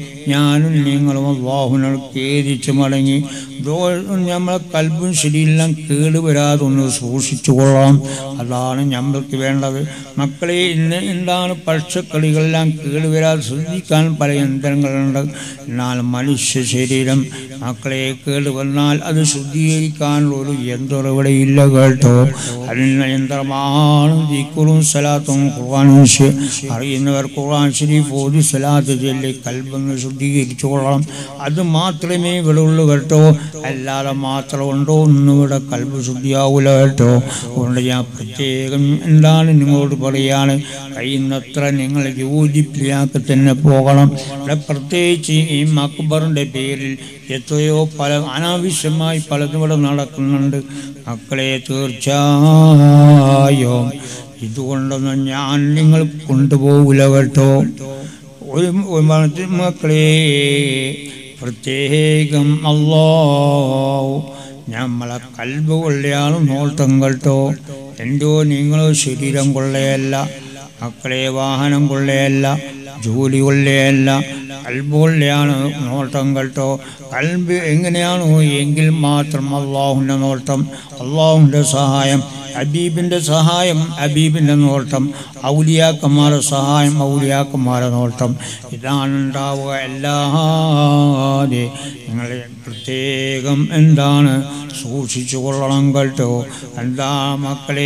ഞാനും നിങ്ങളും അള്ളാഹുനോട് ഖേദിച്ച് മടങ്ങി ദോ- നമ്മളെ കൽബും ശരിയെല്ലാം കേടുവരാതെ ഒന്ന് സൂക്ഷിച്ചു കൊള്ളാം അതാണ് നമ്മൾക്ക് വേണ്ടത് മക്കളെ ഇന്ന് ഇങ്ങനെ എന്താണ് പക്ഷക്കളികളെല്ലാം കേടുവരാതെ ശ്രദ്ധിക്കാൻ പല യന്ത്രങ്ങളുണ്ട് എന്നാൽ മനുഷ്യ ശരീരം മക്കളെ കേടുവന്നാൽ അത് ശുദ്ധീകരിക്കാനുള്ള ഒരു യന്ത്രം ഇവിടെ ഇല്ല കേട്ടോ അതിന് യന്ത്രമാണ് ദിക്കുറും സലാത്തും ഖുർആാനും ശ- അറിയുന്നവർ ഖുർആൻ ഷരീഫ് ഓതി സലാത്ത് ചൊല്ലി കൽബൊന്ന് ശുദ്ധീകരിച്ചു കൊള്ളണം അത് മാത്രമേ ഇവിടെ ഉള്ളൂ കേട്ടോ അല്ലാതെ മാത്രം ഉണ്ടോ ഒന്നും ഇവിടെ കൽബ് ശുദ്ധിയാവൂല കേട്ടോ അതുകൊണ്ട് ഞാൻ പ്രത്യേകം എന്താണ് നിങ്ങളോട് പറയാണ് കഴിയുന്നത്ര നിങ്ങൾ യോജിപ്പിലാക്കി തന്നെ പോകണം ഇവിടെ പ്രത്യേകിച്ച് ഈ മക്ബറിൻ്റെ പേരിൽ എത്രയോ പല അനാവശ്യമായി പലതും ഇവിടെ നടക്കുന്നുണ്ട് മക്കളെ തീർച്ചയായും ഇതുകൊണ്ടൊന്നും ഞാൻ നിങ്ങൾ കൊണ്ടുപോകില്ല കേട്ടോ ഒരു ഒരു മനുഷ്യ മക്കളെ പ്രത്യേകം അല്ലോ നമ്മളെ കൽബ് കൊള്ളയാണ് നോട്ടം കേട്ടോ എന്തോ നിങ്ങളോ ശരീരം കൊള്ളയല്ല മക്കളെ വാഹനം കൊള്ളയല്ല ജോലി കൊള്ളയല്ല കൽബ് കൊള്ളയാണ് നോട്ടം കേട്ടോ കൽബ് എങ്ങനെയാണോ എങ്കിൽ മാത്രം അള്ളാഹുവിൻ്റെ നോട്ടം അള്ളാഹുവിൻ്റെ സഹായം ഹബീബിൻ്റെ സഹായം ഹബീബിൻ്റെ നോട്ടം ഔലിയാക്കന്മാരുടെ സഹായം ഔലിയാക്കന്മാരുടെ നോട്ടം ഇതാണ് ഉണ്ടാവുക അല്ലാതെ നിങ്ങൾ പ്രത്യേകം എന്താണ് സൂക്ഷിച്ചു കൊള്ളണം കേട്ടോ എന്താ മക്കളെ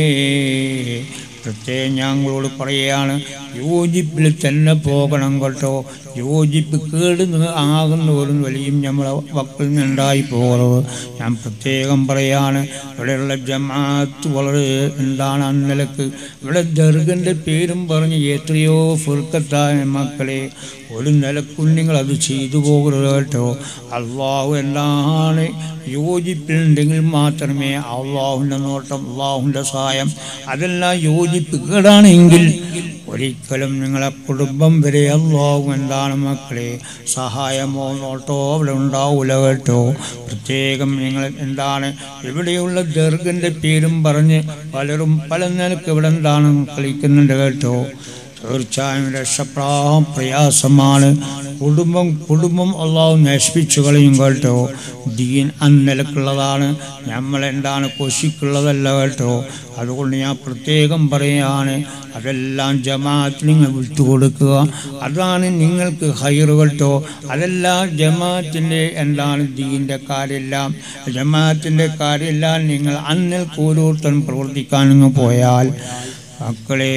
പ്രത്യേകം ഞങ്ങളോട് പറയുകയാണ് യോജിപ്പിൽ തന്നെ പോകണം കേട്ടോ യോജിപ്പ് കേട് ആകുന്ന ഒരു വലിയും നമ്മളെ വക്കിൽ നിന്നുണ്ടായി പോകുന്നത് ഞാൻ പ്രത്യേകം പറയാണ് ഇവിടെയുള്ള ജമാഅത്ത് വളരെ എന്താണ് അന്നലക്ക് ഇവിടെ ദർഗൻ്റെ പേരും പറഞ്ഞ് എത്രയോ ഫുർക്കത്തായ മക്കളെ ഒരു നിലക്കുഞ്ഞുങ്ങൾ അത് ചെയ്തു പോകരുത് കേട്ടോ അള്ളാഹു എന്താണ് യോജിപ്പിലുണ്ടെങ്കിൽ മാത്രമേ അള്ളാഹുവിൻ്റെ നോട്ടം അള്ളാഹുവിൻ്റെ സഹായം അതെല്ലാം യോജിപ്പ് കേടാണെങ്കിൽ ഒരിക്കലും നിങ്ങളെ കുടുംബം വരെ അള്ളാഹു എന്താണ് മക്കളെ സഹായമോ നോട്ടോ അവിടെ ഉണ്ടാവൂല കേട്ടോ പ്രത്യേകം നിങ്ങൾ എന്താണ് ഇവിടെയുള്ള ദീർഘൻ്റെ പേരും പറഞ്ഞ് പലരും പല നിലക്ക് ഇവിടെ എന്താണ് കളിക്കുന്നുണ്ട് കേട്ടോ തീർച്ചയായും രക്ഷപ്പെടാൻ പ്രയാസമാണ് കുടുംബം കുടുംബം അള്ളാഹു നശിപ്പിച്ചു കളയും കേട്ടോ ദീൻ അന്നലക്കുള്ളതാണ് നമ്മളെന്താണ് കൊശിക്കുള്ളതല്ല കേട്ടോ അതുകൊണ്ട് ഞാൻ പ്രത്യേകം പറയുകയാണ് അതെല്ലാം ജമാഅത്തിന് നിങ്ങൾ വിട്ടുകൊടുക്കുക അതാണ് നിങ്ങൾക്ക് ഹൈറ് കേട്ടോ അതെല്ലാം ജമാഅത്തിൻ്റെ എന്താണ് ദീൻ്റെ കാര്യമെല്ലാം ജമാഅത്തിൻ്റെ കാര്യമെല്ലാം നിങ്ങൾ അന്നിൽ ഓരോരുത്തരും പ്രവർത്തിക്കാനങ്ങ് പോയാൽ മക്കളെ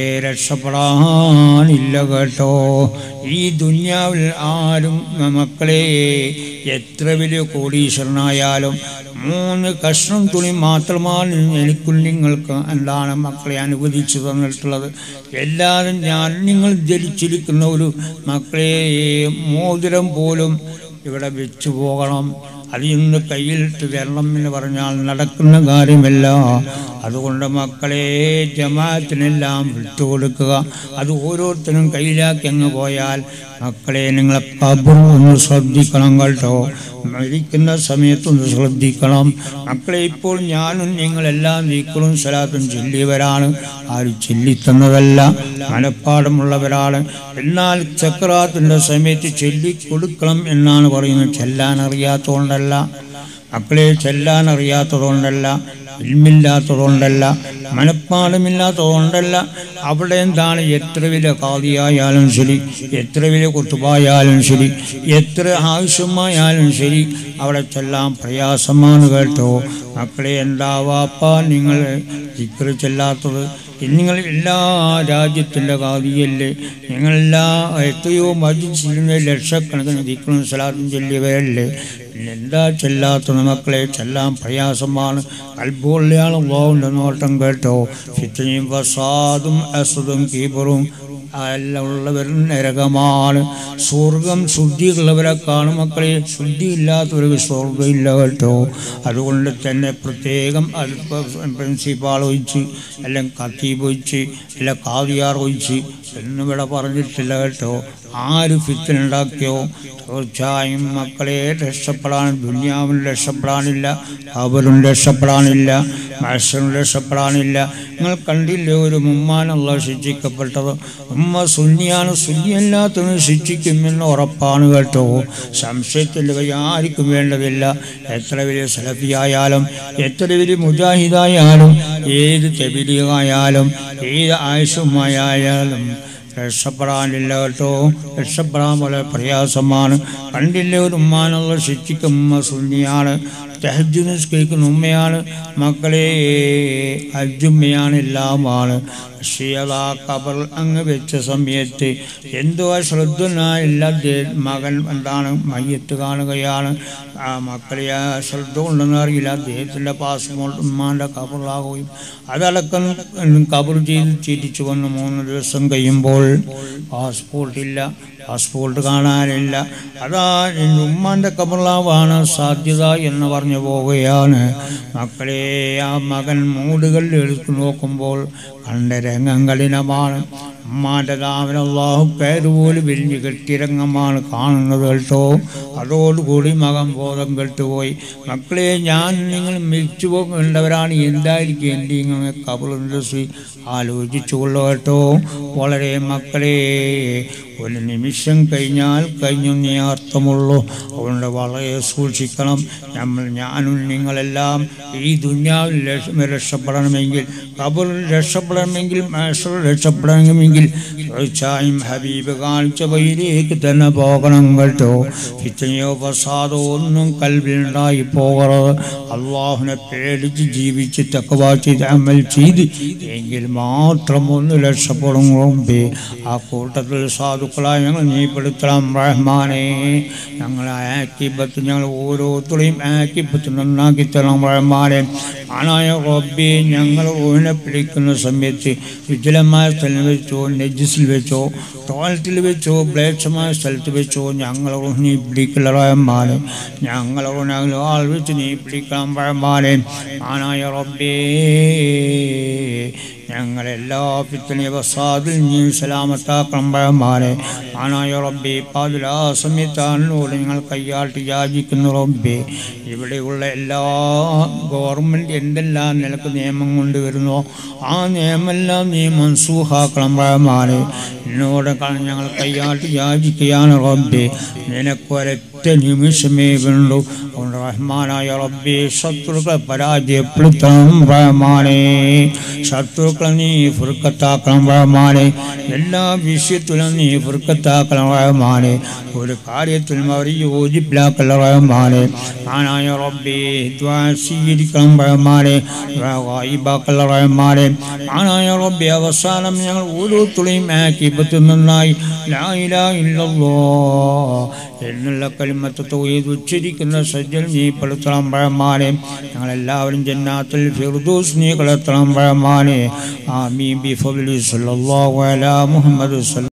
രക്ഷപ്പെടാനില്ല കേട്ടോ ഈ ദുന്യാവിൽ ആരും മക്കളെ എത്ര വലിയ കോടീശ്വരനായാലും മൂന്ന് കഷ്ണം തുണി മാത്രമാണ് എനിക്കും നിങ്ങൾക്ക് എന്താണ് മക്കളെ അനുവദിച്ചു തന്നിട്ടുള്ളത് എല്ലാവരും ഞാൻ നിങ്ങൾ ജനിച്ചിരിക്കുന്ന ഒരു മക്കളെ മോതിരം പോലും ഇവിടെ വെച്ചു പോകണം അത് ഇന്ന് കയ്യിലിട്ട് തരണം എന്ന് പറഞ്ഞാൽ നടക്കുന്ന കാര്യമല്ല അതുകൊണ്ട് മക്കളെ ജമാഅത്തിനെല്ലാം വിട്ടുകൊടുക്കുക അത് ഓരോരുത്തരും കയ്യിലാക്കി അങ്ങ് പോയാൽ മക്കളെ നിങ്ങളെ കബർ ഒന്ന് ശ്രദ്ധിക്കണം കേട്ടോ മരിക്കുന്ന സമയത്തൊന്ന് ശ്രദ്ധിക്കണം മക്കളെ ഇപ്പോൾ ഞാനും നിങ്ങളെല്ലാം നീക്കളും സ്വലാത്തും ചൊല്ലിയവരാണ് ആരും ചൊല്ലിത്തന്നതല്ല മനഃപ്പാടമുള്ളവരാണ് എന്നാൽ ചക്രാത്തിൻ്റെ സമയത്ത് ചൊല്ലിക്കൊടുക്കണം എന്നാണ് പറയുന്നത് ചെല്ലാൻ അറിയാത്തതുകൊണ്ടല്ല മക്കളെ ചെല്ലാൻ അറിയാത്തതുകൊണ്ടല്ല ഇൽമില്ലാത്തതുകൊണ്ടല്ല മനഃപ്പാടമില്ലാത്തതുകൊണ്ടല്ല അവിടെ എന്താണ് എത്ര വലിയ കാതിയായാലും ശരി എത്ര വലിയ കുത്തുപായാലും ശരി എത്ര ആവശ്യമായാലും ശരി അവിടെ ചെല്ലാൻ പ്രയാസമാണ് കേട്ടോ മക്കളെ എന്താവാപ്പ നിങ്ങൾ ചിക്കറ് ചെല്ലാത്തത് നിങ്ങൾ എല്ലാ രാജ്യത്തിൻ്റെ കാതിയല്ലേ നിങ്ങളെല്ലാ എത്രയോ മജിച്ചിരുന്ന ലക്ഷക്കണക്കിന് ദിക്കണും സ്ഥലത്തും ചൊല്ലിയവരല്ലേ എന്താ ചെല്ലാത്ത മക്കളെ ചെല്ലാൻ പ്രയാസമാണ് അത്ഭുതമാണ് അള്ളാഹുവിൻ്റെ നോട്ടം കേട്ടോ ഫിത്തനയും വസാദും അസുദും കീബറും എല്ലാം ഉള്ളവർ നരകമാണ് സ്വർഗം ശുദ്ധിയുള്ളവരെ കാണും മക്കളെ ശുദ്ധിയില്ലാത്തവർക്ക് സ്വർഗമില്ല കേട്ടോ അതുകൊണ്ട് തന്നെ പ്രത്യേകം അത് പ്രിൻസിപ്പാൾ ഒഴിച്ച് അല്ലെങ്കിൽ കത്തീബ് ഒഴിച്ച് അല്ല കാതിയാർ ഒഴിച്ച് എന്നിവിടെ പറഞ്ഞിട്ടില്ല കേട്ടോ ആര് ഫിത്തിനുണ്ടാക്കിയോ തീർച്ചയായും മക്കളെ രക്ഷപ്പെടാൻ ദുന്യാവിൽ രക്ഷപ്പെടാനില്ല അവരും രക്ഷപ്പെടാനില്ല മത്സരം രക്ഷപ്പെടാനില്ല നിങ്ങൾ കണ്ടില്ലേ ഒരു മുമ്മാനുള്ള ശിക്ഷിക്കപ്പെട്ടത് ഉമ്മ സുന്നിയാണ് സുന്നിയല്ലാത്തതിന് ശിക്ഷിക്കുമെന്ന് ഉറപ്പാണ് കേട്ടോ സംശയത്തിൻ്റെ കൈ ആർക്കും വേണ്ടതില്ല എത്ര വലിയ സലഫിയായാലും എത്ര വലിയ മുജാഹിദായാലും ഏത് തെബിലിയായാലും ഏത് ആയുഷുമായാലും രക്ഷപ്പെടാനില്ല കേട്ടോ രക്ഷപ്പെടാൻ വളരെ പ്രയാസമാണ് പണ്ടില്ലേ ഒരു ഉമ്മാനുള്ള ശിക്ഷിക്കും ഉമ്മ സുന്നിയാണ് തഹജ് നിസ്കരിക്കുന്ന ഉമ്മയാണ് മക്കളെ അജുമ്മയാണ് എല്ലാമാണ് പക്ഷേ അത് ആ കബർ അങ്ങ് വെച്ച സമയത്ത് എന്തോ ശ്രദ്ധനായില്ല മകൻ എന്താണ് മയ്യത്ത് കാണുകയാണ് ആ മക്കളെ ആ ശ്രദ്ധ ഉണ്ടെന്ന് അറിയില്ല അദ്ദേഹത്തിൻ്റെ പാസ്പോർട്ട് ഉമ്മാൻ്റെ കബറിലാകുകയും അതടക്കം കബർ ചെയ്ത് തിരിച്ചു വന്ന് മൂന്ന് ദിവസം കഴിയുമ്പോൾ പാസ്പോർട്ടില്ല പാസ്പോർട്ട് കാണാനില്ല അതാ എൻ്റെ ഉമ്മാൻ്റെ കബറിലാവാണ് സാധ്യത എന്ന് പറഞ്ഞു പോവുകയാണ് മക്കളെ ആ മകൻ മൂടുകളിൽ എടുത്തു നോക്കുമ്പോൾ കണ്ട രംഗം കഠിനമാണ് ഉമ്മാൻ്റെ ദാവൻ അള്ളാഹു പേര് പോലും വിരിഞ്ഞ് കെട്ടിരംഗമാണ് കാണുന്നത് കേട്ടോ അതോടുകൂടി മകൻ ബോധം കെട്ടുപോയി മക്കളെ ഞാൻ നിങ്ങൾ മരിച്ചു പോകേണ്ടവരാണ് എന്തായിരിക്കും എൻ്റെ ഇങ്ങനെ കബറിൻ്റെ സ്വീ ആലോചിച്ചു കൊള്ളു കേട്ടോ വളരെ മക്കളെ ഒരു നിമിഷം കഴിഞ്ഞാൽ കഴിഞ്ഞു നീ അർത്ഥമുള്ളൂ അതുകൊണ്ട് വളരെ സൂക്ഷിക്കണം നമ്മൾ ഞാനും നിങ്ങളെല്ലാം ഈ ദുന്യാവിൽ രക്ഷ രക്ഷപ്പെടണമെങ്കിൽ കബറിൽ രക്ഷപ്പെടണമെങ്കിൽ മാഷർ രക്ഷപ്പെടണമെങ്കിൽ തീർച്ചയായും ഹബീബ് കാണിച്ച വഴിയിലേക്ക് തന്നെ പോകണം കേട്ടോ ഇത്രയോ പ്രസാദോ ഒന്നും കൽവിലുണ്ടായി പോകരുത് അള്ളാഹുനെ പേടിച്ച് ജീവിച്ച് തക്കവാ ചെയ്ത് അമൽ ചെയ്ത് എങ്കിൽ മാത്രം ഒന്ന് രക്ഷപ്പെടും മുമ്പേ ആ കൂട്ടത്തിൽ സാധുക്കളായ ഞങ്ങൾ നീ പെടുത്തണം റഹ്മാനെ ഞങ്ങളെ ആക്കിപ്പത്ത് ഞങ്ങൾ ഓരോരുത്തരെയും ആക്കിപ്പത്ത് നന്നാക്കി തരണം റഹ്മാനെ ആണായ റബ്ബി ഞങ്ങൾ റോഹിനെ പിടിക്കുന്ന സമയത്ത് വിജലമായ സ്ഥലം വെച്ചോ നെജിസിൽ വെച്ചോ ടോയ്ലറ്റിൽ വെച്ചോ ബ്ലേക്ഷമായ സ്ഥലത്ത് വെച്ചോ ഞങ്ങൾ നീ പിടിക്കല റഹ്മാനെ ഞങ്ങൾ ഞങ്ങൾ ആൾ വെച്ച് നീ പിടിക്കണം റഹ്മാനെ ആണായ റബ്ബേ ഞങ്ങളെല്ലാ പിത്തനെ വസാദിൽ നീ സലാമത്താക്കണം റഹ്മാനെ ആനായ റബ്ബെ പാതിലാ സമയത്താണിലൂടെ ഞങ്ങൾ കൈയാട്ടി യാചിക്കുന്ന റബ്ബെ ഇവിടെയുള്ള എല്ലാ ഗവൺമെൻറ് എന്തെല്ലാം നിലക്ക് നിയമം കൊണ്ടുവരുന്നോ ആ നിയമമെല്ലാം നീ മൻസൂഹാക്കണം റഹ്മാനെ എന്നോട് ഞങ്ങൾ കൈയാട്ടി യാചിക്കുകയാണ് റബ്ബെ നിനക്കൊരൊറ്റ നിമിഷമേ വേണ്ടു അതുകൊണ്ട് റഹ്മാനായ റബ്ബെ ശത്രുക്കളെ പരാജയപ്പെടുത്തണം റഹ്മാനെ ശത്രുക്കളെ നീ ഫുർക്കത്താക്കണം റഹ്മാനെ എല്ലാ വിഷയത്തിലും നീ ഫുർക്കത്താക്കണം റഹ്മാനെ ഒരു കാര്യത്തിലും അവർ യോജിപ്പിലാക്കല റഹ്മാനെ ആനായ റബ്ബെ ദ്വാ സ്വീകരിക്കണം റഹ്മാനെ വായിബാക്കല റഹ്മാനെ ആനായ റബ്ബെ അവസാനം ഞങ്ങൾ ഓരോരുത്തരെയും ആക്കിപ്പത്ത് നന്നായി ലാ ഇലാ ഇല്ലല്ലോ എന്നുള്ള കലിമത്ത് തൊയ്ത് ഉച്ചരിക്കുന്ന സജ്ജൽ നീ പെടുത്തണം പഴമാനെ ഞങ്ങളെല്ലാവരും ജന്നാത്തിൽ ഫിർദൂസ് നീ കളത്തണം പഴമാനെ ആമീൻ ബി ഫضل സല്ലല്ലാഹു അലാ മുഹമ്മദ്